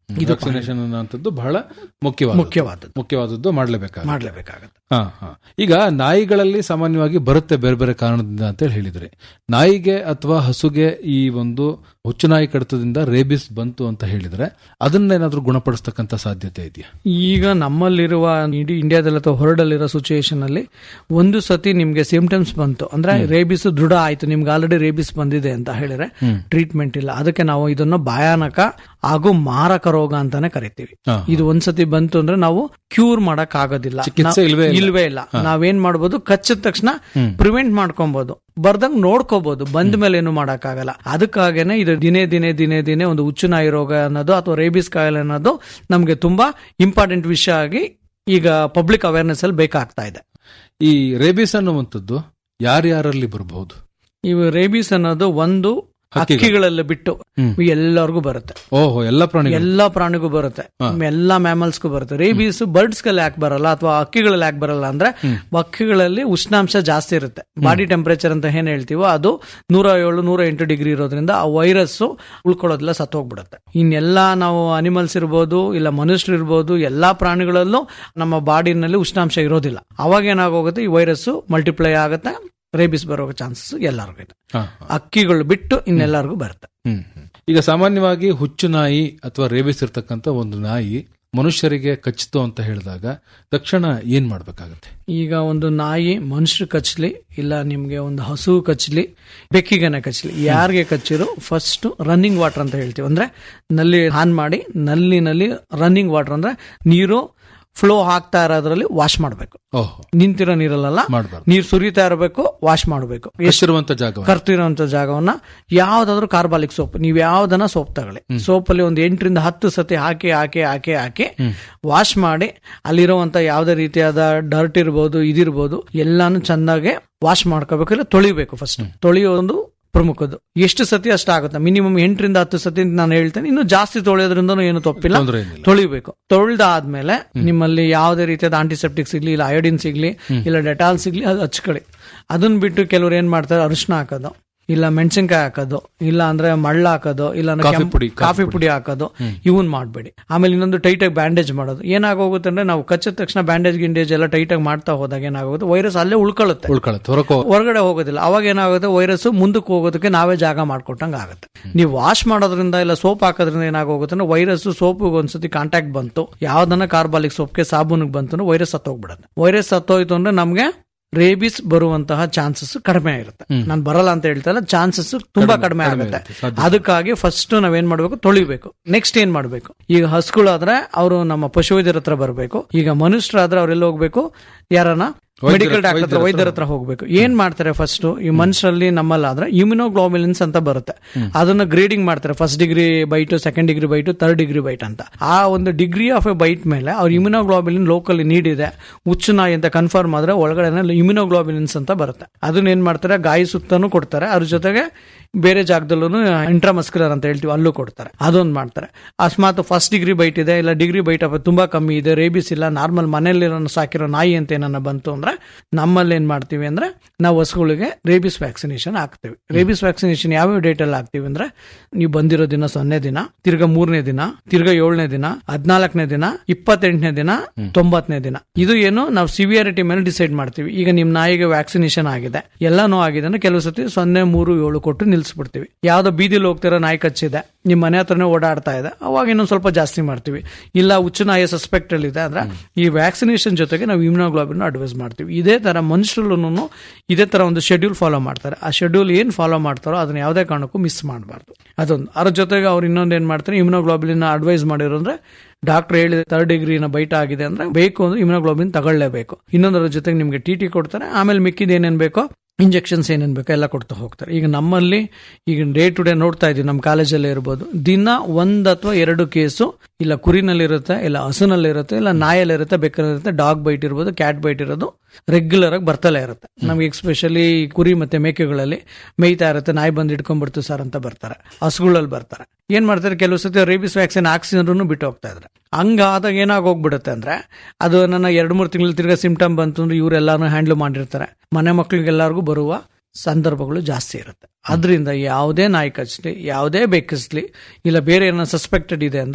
ವ್ಯಾಕ್ಸಿನೇಷನ್ ಅನ್ನೋಂಥದ್ದು ಬಹಳ ಮುಖ್ಯವಾದ ಮುಖ್ಯವಾದದ್ದು ಮುಖ್ಯವಾದದ್ದು ಮಾಡಲೇಬೇಕಾಗುತ್ತೆ ಮಾಡ್ಲೇಬೇಕಾಗತ್ತೆ ಹಾ ಹಾ ಈಗ ನಾಯಿಗಳಲ್ಲಿ ಸಾಮಾನ್ಯವಾಗಿ ಬರುತ್ತೆ ಬೇರೆ ಬೇರೆ ಕಾರಣದಿಂದ ಅಂತ ಹೇಳಿ ಹೇಳಿದ್ರಿ ನಾಯಿಗೆ ಅಥವಾ ಹಸುಗೆ ಈ ಒಂದು ಹುಚ್ಚು ನಾಯಿ ಕಡಿತದಿಂದ ರೇಬಿಸ್ ಬಂತು ಅಂತ ಹೇಳಿದ್ರೆ ಅದನ್ನೇನಾದ್ರೂ ಗುಣಪಡಿಸ್ತಕ್ಕಂಥ ಸಾಧ್ಯತೆ ಇದೆಯಾ ಈಗ ನಮ್ಮಲ್ಲಿರುವ ಇಡೀ ಇಂಡಿಯಾದಲ್ಲಿ ಅಥವಾ ಹೊರಡಲ್ಲಿರೋ ಸಿಚುಯೇಷನ್ ಅಲ್ಲಿ ಒಂದು ಸತಿ ನಿಮ್ಗೆ ಸಿಂಪ್ಟಮ್ಸ್ ಬಂತು ಅಂದ್ರೆ ರೇಬಿಸ್ ದೃಢ ಆಯ್ತು ನಿಮ್ಗೆ ಆಲ್ರೆಡಿ ರೇಬಿಸ್ ಬಂದಿದೆ ಅಂತ ಹೇಳಿದ್ರೆ ಟ್ರೀಟ್ಮೆಂಟ್ ಇಲ್ಲ ಅದಕ್ಕೆ ನಾವು ಇದನ್ನ ಭಯಾನಕ ಹಾಗೂ ಮಾರಕ ರೋಗ ಅಂತಾನೆ ಕರಿತೀವಿ ಹಾ. ಇದು ಒಂದ್ಸತಿ ಬಂತು ಅಂದ್ರೆ ನಾವು ಕ್ಯೂರ್ ಮಾಡಕ್ ಆಗೋದಿಲ್ಲ ಚಿಕಿತ್ಸೆ ಇಲ್ವೇ ಇಲ್ಲ. ಇಲ್ವೇ ಇಲ್ಲ ನಾವೇನ್ ಮಾಡ್ಬೋದು ಕಚ್ಚಿದ ತಕ್ಷಣ ಪ್ರಿವೆಂಟ್ ಮಾಡ್ಕೊಬಹುದು ಬರ್ದಂಗ್ ನೋಡ್ಕೋಬಹುದು ಬಂದ ಮೇಲೆ ಏನು ಮಾಡಕ್ಕಾಗಲ್ಲ ಅದಕ್ಕಾಗೇನೆ ಇದು ದಿನೇ ದಿನೇ ದಿನೇ ದಿನೇ ಒಂದು ಹುಚ್ಚು ನಾಯಿ ರೋಗ ಅನ್ನೋದು ಅಥವಾ ರೇಬಿಸ್ ಕಾಯಿಲೆ ಅನ್ನೋದು ನಮ್ಗೆ ತುಂಬಾ ಇಂಪಾರ್ಟೆಂಟ್ ವಿಷಯ ಆಗಿ ಈಗ ಪಬ್ಲಿಕ್ ಅವೇರ್ನೆಸ್ ಅಲ್ಲಿ ಬೇಕಾಗ್ತಾ ಇದೆ ಈ ರೇಬಿಸ್ ಅನ್ನುವಂಥದ್ದು ಯಾರ್ಯಾರಲ್ಲಿ ಬರಬಹುದು ಇವು ರೇಬಿಸ್ ಅನ್ನೋದು ಒಂದು ಹಕ್ಕಿಗಳು. ಹಕ್ಕಿಗಳಲ್ಲಿ ಬಿಟ್ಟು ಹ್ಮ್. ಎಲ್ಲರಿಗೂ ಬರುತ್ತೆ ಓಹೋ ಎಲ್ಲ ಪ್ರಾಣಿಗಳು ಎಲ್ಲಾ ಪ್ರಾಣಿಗೂ ಬರುತ್ತೆ ಎಲ್ಲಾ ಮ್ಯಾಮಲ್ಸ್ಗೂ ಬರುತ್ತೆ ರೇಬೀಸ್ ಬರ್ಡ್ಸ್ ಗಳಲ್ಲಿ ಯಾಕೆ ಬರಲ್ಲ ಅಥವಾ ಹಕ್ಕಿಗಳಲ್ಲಿ ಯಾಕೆ ಬರಲ್ಲ ಅಂದ್ರೆ ಹಕ್ಕಿಗಳಲ್ಲಿ ಉಷ್ಣಾಂಶ ಜಾಸ್ತಿ ಇರುತ್ತೆ ಬಾಡಿ ಟೆಂಪರೇಚರ್ ಅಂತ ಏನ್ ಹೇಳ್ತೀವೋ ಅದು ನೂರ ಏಳು ನೂರ ಎಂಟು ಡಿಗ್ರಿ ಇರೋದ್ರಿಂದ ಆ ವೈರಸ್ ಉಳ್ಕೊಳ್ಳೋದಿಲ್ಲ ಸತ್ತೋಗ್ಬಿಡುತ್ತೆ ಇನ್ನೆಲ್ಲಾ ನಾವು ಅನಿಮಲ್ಸ್ ಇರ್ಬೋದು ಇಲ್ಲ ಮನುಷ್ಯರು ಇರ್ಬೋದು ಎಲ್ಲಾ ಪ್ರಾಣಿಗಳಲ್ಲೂ ನಮ್ಮ ಬಾಡಿನಲ್ಲಿ ಉಷ್ಣಾಂಶ ಇರೋದಿಲ್ಲ ಅವಾಗ ಏನಾಗೋಗುತ್ತೆ ಈ ವೈರಸ್ ಮಲ್ಟಿಪ್ಲೈ ಆಗುತ್ತೆ ರೇಬಿಸ್ ಬರೋ ಚಾನ್ಸಸ್ ಎಲ್ಲರಿಗೂ ಇದೆ ಹಾ, ಅಕ್ಕಿಗಳು ಬಿಟ್ಟು ಇನ್ನೆಲ್ಲರಿಗೂ ಬರುತ್ತೆ ಹ್ಮ್ ಹ್ಮ್. ಈಗ ಸಾಮಾನ್ಯವಾಗಿ ಹುಚ್ಚು ನಾಯಿ ಅಥವಾ ರೇಬಿಸ್ ಇರ್ತಕ್ಕಂಥ ಒಂದು ನಾಯಿ ಮನುಷ್ಯರಿಗೆ ಕಚ್ಚಿತು ಅಂತ ಹೇಳಿದಾಗ ತಕ್ಷಣ ಏನ್ ಮಾಡ್ಬೇಕಾಗತ್ತೆ ಈಗ ಒಂದು ನಾಯಿ ಮನುಷ್ಯರು ಕಚ್ಚಲಿ ಇಲ್ಲ ನಿಮ್ಗೆ ಒಂದು ಹಸು ಕಚ್ಚಲಿ ಬೆಕ್ಕಿಗೆನೆ ಕಚ್ಚಲಿ ಯಾರಿಗೆ ಕಚ್ಚಿರೋ ಫಸ್ಟ್ ರನ್ನಿಂಗ್ ವಾಟರ್ ಅಂತ ಹೇಳ್ತೀವಿ ಅಂದ್ರೆ ನಲ್ಲಿ ಆನ್ ಮಾಡಿ ನಲ್ಲಿನಲ್ಲಿ ರನ್ನಿಂಗ್ ವಾಟರ್ ಅಂದ್ರೆ ನೀರು ಫ್ಲೋ ಆಗ್ತಾ ಇರೋದ್ರಲ್ಲಿ ವಾಶ್ ಮಾಡಬೇಕು ಓಹೋ ನಿಂತಿರೋ ನೀರಲ್ಲ ಮಾಡಬಾರ್ದು ನೀರು ಸುರಿತಾ ಇರಬೇಕು ವಾಶ್ ಮಾಡಬೇಕು ಕಚ್ಚಿರುವಂತ ಜಾಗ ಕರ್ತಿರೋಂಥ ಜಾಗವನ್ನ ಯಾವ್ದಾದ್ರು ಕಾರ್ಬಾಲಿಕ್ ಸೋಪ್ ನೀವ್ ಯಾವ್ದನ್ನ ಸೋಪ್ ತಗೊಳ್ಳಿ ಸೋಪ್ ಅಲ್ಲಿ ಒಂದು ಎಂಟರಿಂದ ಹತ್ತು ಸತಿ ಹಾಕಿ ಹಾಕಿ ಹಾಕಿ ಹಾಕಿ ವಾಶ್ ಮಾಡಿ ಅಲ್ಲಿರುವಂತ ಯಾವ್ದೇ ರೀತಿಯಾದ ಡರ್ಟ್ ಇರ್ಬೋದು ಇದಿರ್ಬೋದು ಎಲ್ಲಾನು ಚೆನ್ನಾಗಿ ವಾಶ್ ಮಾಡ್ಕೋಬೇಕು ಇಲ್ಲ ತೊಳಿಬೇಕು ಫಸ್ಟ್ ತೊಳೆಯೋದು ಪ್ರಮುಖದ್ದು ಎಷ್ಟು ಸತಿ ಅಷ್ಟಾಗುತ್ತೆ ಮಿನಿಮಮ್ ಎಂಟರಿಂದ ಹತ್ತು ಸತಿ ಅಂತ ನಾನು ಹೇಳ್ತೇನೆ ಇನ್ನು ಜಾಸ್ತಿ ತೊಳೆಯೋದ್ರಿಂದ ಏನು ತಪ್ಪಿಲ್ಲ ತೊಂದರೆ ಏನಿಲ್ಲ ತೊಳಿಬೇಕು ತೊಳ್ದಾದ್ಮೇಲೆ ನಿಮ್ಮಲ್ಲಿ ಯಾವುದೇ ರೀತಿಯಾದ ಆಂಟಿಸೆಪ್ಟಿಕ್ ಸಿಗ್ಲಿ ಇಲ್ಲ ಅಯೋಡಿನ್ ಸಿಗ್ಲಿ ಇಲ್ಲ ಡೆಟಾಲ್ ಸಿಗ್ಲಿ ಅದು ಹಚ್ಕೊಳ್ಳಿ ಅದನ್ನ ಬಿಟ್ಟು ಕೆಲವ್ರು ಏನ್ ಮಾಡ್ತಾರೆ ಅರಿಶಿನ ಹಾಕೋದು ಇಲ್ಲ ಮೆಣಸಿನ್ಕಾಯಿ ಹಾಕೋದು ಇಲ್ಲ ಅಂದ್ರೆ ಮಳ್ಳ ಹಾಕೋದು ಇಲ್ಲ ಅಂದ್ರೆ ಕಾಫಿ ಕೆಂಪು- ಪುಡಿ, ಕಾಫಿ ಕಾಫಿ ಪುಡಿ ಹಾಕೋದು ಇವನ್ ಮಾಡಬೇಡಿ ಆಮೇಲೆ ಇನ್ನೊಂದು ಟೈಟ್ ಆಗಿ ಬ್ಯಾಂಡೇಜ್ ಮಾಡೋದು ಏನಾಗೋಗುತ್ತೆ ಅಂದ್ರೆ ನಾವು ಕಚ್ಚಿದ ತಕ್ಷಣ ಬ್ಯಾಂಡೇಜ್ ಗಿಂಡೇಜ್ ಎಲ್ಲ ಟೈಟ್ ಆಗಿ ಮಾಡ್ತಾ ಹೋದಾಗ ಏನಾಗುತ್ತೆ ವೈರಸ್ ಅಲ್ಲೇ ಉಳ್ಕೊಳ್ಳುತ್ತೆ ಉಳ್ಕೊಳತ್ತೆ ಹೊರಕೋ ಹೊರಗಡೆ ಹೋಗೋದಿಲ್ಲ ಅವಾಗ ಏನಾಗುತ್ತೆ ವೈರಸ್ ಮುಂದಕ್ಕೆ ಹೋಗೋದಕ್ಕೆ ನಾವೇ ಜಾಗ ಮಾಡ್ಕೊಟ್ಟಂಗೆ ಆಗುತ್ತೆ ನೀವು ವಾಶ್ ಮಾಡೋದ್ರಿಂದ ಇಲ್ಲ ಸೋಪ್ ಹಾಕೋದ್ರಿಂದ ಏನಾಗೋಗುತ್ತೆ ಅಂದ್ರೆ ವೈರಸ್ ಸೋಪ್ ಒಂದ್ಸತಿ ಕಾಂಟ್ಯಾಕ್ಟ್ ಬಂತು ಯಾವ್ದನ್ನ ಕಾರ್ಬಾಲಿಕ್ ಸೋಪ್ಗೆ ಸಾಬೂನಿಗೆ ಬಂತು ಅಂದ್ರೆ ವೈರಸ್ ಸತ್ತೋಗ್ಬಿಡುತ್ತೆ ವೈರಸ್ ಸತ್ತೋಯ್ತು ಅಂದ್ರೆ ನಮ್ಗೆ ರೇಬಿಸ್ ಬರುವಂತಹ ಚಾನ್ಸಸ್ ಕಡಿಮೆ ಇರುತ್ತೆ ನಾನು ಬರಲ್ಲ ಅಂತ ಹೇಳ್ತಾ ಇಲ್ಲ ಚಾನ್ಸಸ್ ತುಂಬಾ ಕಡಿಮೆ ಆಗುತ್ತೆ ಅದಕ್ಕಾಗಿ ಫಸ್ಟ್ ನಾವೇನ್ ಮಾಡ್ಬೇಕು ತೊಳಿಬೇಕು ನೆಕ್ಸ್ಟ್ ಏನ್ ಮಾಡ್ಬೇಕು ಈಗ ಹಸುಗಳಾದ್ರೆ ಅವರು ನಮ್ಮ ಪಶುವೈದ್ಯರ ಹತ್ರ ಬರಬೇಕು ಈಗ ಮನುಷ್ಯರಾದ್ರೆ ಅವ್ರೆಲ್ಲ ಹೋಗ್ಬೇಕು ಯಾರನ್ನ ಮೆಡಿಕಲ್ ಡಾಕ್ಟರ್ ಹತ್ರ ವೈದ್ಯರ ಹತ್ರ ಹೋಗ್ಬೇಕು ಏನ್ ಮಾಡ್ತಾರೆ ಫಸ್ಟ್ ಈ ಮನುಷ್ಯರಲ್ಲಿ ನಮ್ಮಲ್ಲಾದ್ರೆ ಇಮ್ಯುನೋಗ್ಲೋಬಿಲಿನ್ಸ್ ಅಂತ ಬರುತ್ತೆ ಅದನ್ನ ಗ್ರೇಡಿಂಗ್ ಮಾಡ್ತಾರೆ first degree bite second degree bite third degree bite ಅಂತ ಆ ಒಂದು ಡಿಗ್ರಿ ಆಫ್ ಎ ಬೈಟ್ ಮೇಲೆ ಅವ್ರ ಇಮ್ಯುನೋಗ್ಲೋಬಿಲಿನ್ ಲೋಕಲ್ ನೀಡ್ ಇದೆ ಹುಚ್ಚು ನಾಯಿ ಅಂತ ಕನ್ಫರ್ಮ್ ಆದ್ರೆ ಒಳಗಡೆ ಇಮ್ಯುನೋಗ್ಲೋಬಿಲಿನ್ಸ್ ಅಂತ ಬರುತ್ತೆ ಅದನ್ನ ಏನ್ ಮಾಡ್ತಾರೆ ಗಾಯ ಸುತ್ತನೂ ಕೊಡ್ತಾರೆ ಅದ್ರ ಜೊತೆಗೆ ಬೇರೆ ಜಾಗದಲ್ಲೂ ಇಂಟ್ರಾಮಸ್ಕ್ಯುಲರ್ ಅಂತ ಹೇಳ್ತೀವಿ ಅಲ್ಲೂ ಕೊಡ್ತಾರೆ ಅದೊಂದು ಮಾಡ್ತಾರೆ ಅಕಸ್ಮಾತ್ ಫಸ್ಟ್ ಡಿಗ್ರಿ ಬೈಟ್ ಇದೆ ಇಲ್ಲ ಡಿಗ್ರಿ ಬೈಟ್ ಅಪ್ಪ ತುಂಬಾ ಕಮ್ಮಿ ಇದೆ ರೇಬಿಸ್ ಇಲ್ಲ ನಾರ್ಮಲ್ ಮನೆಯಲ್ಲಿರೋ ಸಾಕಿರೋ ನಾಯಿ ಅಂತ ಏನನ್ನ ಬಂತು ಅಂದ್ರೆ ನಮ್ಮಲ್ಲಿ ಏನ್ ಮಾಡ್ತೀವಿ ಅಂದ್ರೆ ನಾವು ಹಸುಗಳಿಗೆ ರೇಬಿಸ್ ವ್ಯಾಕ್ಸಿನೇಷನ್ ಹಾಕ್ತೀವಿ ರೇಬಿಸ್ ವ್ಯಾಕ್ಸಿನೇಷನ್ ಯಾವ ಡೇಟ್ ಅಲ್ಲಿ ಹಾಕ್ತೀವಿ ಅಂದ್ರೆ ನೀವು ಬಂದಿರೋ ದಿನ ಸೊನ್ನೆ ದಿನ ತಿರ್ಗಾ ಮೂರನೇ ದಿನ ತಿರ್ಗಾ ಏಳನೇ ದಿನ ಹದಿನಾಲ್ಕನೇ ದಿನ ಇಪ್ಪತ್ತೆಂಟನೇ ದಿನ ತೊಂಬತ್ತನೇ ದಿನ ಇದು ಏನು ನಾವು ಸಿವಿಯಾರಿಟಿ ಮೇಲೆ ಡಿಸೈಡ್ ಮಾಡ್ತೀವಿ ಈಗ ನಿಮ್ ನಾಯಿಗೆ ವ್ಯಾಕ್ಸಿನೇಷನ್ ಆಗಿದೆ ಎಲ್ಲಾನು ಆಗಿದೆ ಅಂದ್ರೆ ಕೆಲವು ಸತಿ ಸೊನ್ನೆ ಮೂರು ಏಳು ಕೊಟ್ಟು ನಿಲ್ಸ್ಬಿಡ್ತೀವಿ ಯಾವ್ದೋ ಬೀದಿಲಿ ಹೋಗ್ತಿರೋ ನಾಯಿ ಕಚ್ಚಿದೆ ನಿಮ್ ಮನೆ ಹತ್ರನೇ ಓಡಾಡ್ತಾ ಇದೆ ಅವಾಗ ಇನ್ನೊಂದು ಸ್ವಲ್ಪ ಜಾಸ್ತಿ ಮಾಡ್ತೀವಿ ಇಲ್ಲ ಹುಚ್ಚು ನಾಯಿ ಸಸ್ಪೆಕ್ಟ್ ಅಲ್ಲಿ ಇದೆ ಅಂದ್ರೆ ಈ ವ್ಯಾಕ್ಸಿನೇಷನ್ ಜೊತೆಗೆ ನಾವು ಇಮ್ಯುನೋಗ್ಲೋಬಿನ್ ಅಡ್ವೈಸ್ ಮಾಡ್ತೀವಿ ಇದೇ ತರ ಮನುಷ್ಯರಲ್ಲೂ ಇದೇ ತರ ಒಂದು ಶೆಡ್ಯೂಲ್ ಫಾಲೋ ಮಾಡ್ತಾರೆ ಆ ಶೆಡ್ಯೂಲ್ ಏನ್ ಫಾಲೋ ಮಾಡ್ತಾರೋ ಅದನ್ನ ಯಾವುದೇ ಕಾರಣಕ್ಕೂ ಮಿಸ್ ಮಾಡಬಾರ್ದು ಅದೊಂದು ಅದ್ರ ಜೊತೆಗೆ ಅವ್ರು ಇನ್ನೊಂದು ಏನ್ ಮಾಡ್ತಾರೆ ಇಮ್ಯುನೋಗ್ಲೋಬಿನ್ ಅಡ್ವೈಸ್ ಮಾಡಿರೋ ಅಂದ್ರೆ ಡಾಕ್ಟರ್ ಹೇಳಿದ ಥರ್ಡ್ ಡಿಗ್ರಿನ ಬೈಟ್ ಆಗಿದೆ ಅಂದ್ರೆ ಬೇಕು ಅಂದ್ರೆ ಇಮ್ಯುನೋಗ್ಲೋಬಿನ್ ತಗೊಳ್ಳೇಬೇಕು ಇನ್ನೊಂದರ ಜೊತೆಗೆ ನಿಮ್ಗೆ ಟಿ ಟಿ ಕೊಡ್ತಾರೆ ಆಮೇಲೆ ಮಿಕ್ಕಿದ ಏನೇನ್ ಬೇಕೋ ಇಂಜೆಕ್ಷನ್ಸ್ ಏನೇನ್ ಬೇಕೋ ಎಲ್ಲ ಕೊಡ್ತಾ ಹೋಗ್ತಾರೆ ಈಗ ನಮ್ಮಲ್ಲಿ ಈಗ ಡೇ ಟು ಡೇ ನೋಡ್ತಾ ಇದೀವಿ ನಮ್ಮ ಕಾಲೇಜಲ್ಲೇ ಇರ್ಬೋದು ದಿನ ಒಂದ್ ಅಥವಾ ಎರಡು ಕೇಸು ಇಲ್ಲ ಕುರಿನಲ್ಲಿರುತ್ತೆ ಇಲ್ಲ ಹಸುನಲ್ಲಿರುತ್ತೆ ಇಲ್ಲ ನಾಯಲ್ಲಿರುತ್ತೆ ಬೆಕ್ಕಲ್ಲಿರುತ್ತೆ ಡಾಗ್ ಬೈಟ್ ಇರ್ಬೋದು ಕ್ಯಾಟ್ ಬೈಟ್ ಇರೋದು ರೆಗ್ಯುಲರ್ ಆಗಿ ಬರ್ತಲೇ ಇರುತ್ತೆ ನಮ್ಗೆ ಎಕ್ಸ್ಪೆಷಲಿ ಕುರಿ ಮತ್ತೆ ಮೇಕೆಗಳಲ್ಲಿ ಮೇಯ್ತಾ ಇರುತ್ತೆ ನಾಯಿ ಬಂದು ಇಟ್ಕೊಂಡ್ಬಿಡ್ತು ಸರ್ ಅಂತ ಬರ್ತಾರೆ ಹಸುಗಳಲ್ಲಿ ಬರ್ತಾರೆ ಏನ್ ಮಾಡ್ತಾರೆ ಕೆಲವು ಸತಿ ರೇಬಿಸ್ ವ್ಯಾಕ್ಸಿನ್ ಹಾಕ್ಸಿದ್ರು ಬಿಟ್ಟು ಹೋಗ್ತಾ ಇದ್ರೆ ಹಂಗಾದಾಗ ಏನಾಗ ಹೋಗ್ಬಿಡುತ್ತೆ ಅಂದ್ರೆ ಅದು ನನ್ನ ಎರಡು ಮೂರು ತಿಂಗಳು ತಿರ್ಗಾ ಸಿಂಪ್ಟಮ್ ಬಂತು ಅಂದ್ರೆ ಇವರೆಲ್ಲಾನು ಹ್ಯಾಂಡಲ್ ಮಾಡಿರ್ತಾರೆ ಮನೆ ಮಕ್ಳಿಗೆಲ್ಲರಿಗೂ ಬರುವ ಸಂದರ್ಭಗಳು ಜಾಸ್ತಿ ಇರುತ್ತೆ ಅದರಿಂದ ಯಾವುದೇ ನಾಯಿ ಕಚ್ಚಲಿ ಯಾವುದೇ ಬೆಕ್ಕಿಸ್ಲಿ ಇಲ್ಲ ಬೇರೆ ಏನೋ ಸಸ್ಪೆಕ್ಟೆಡ್ ಇದೆ ಅಂದ್ರೆ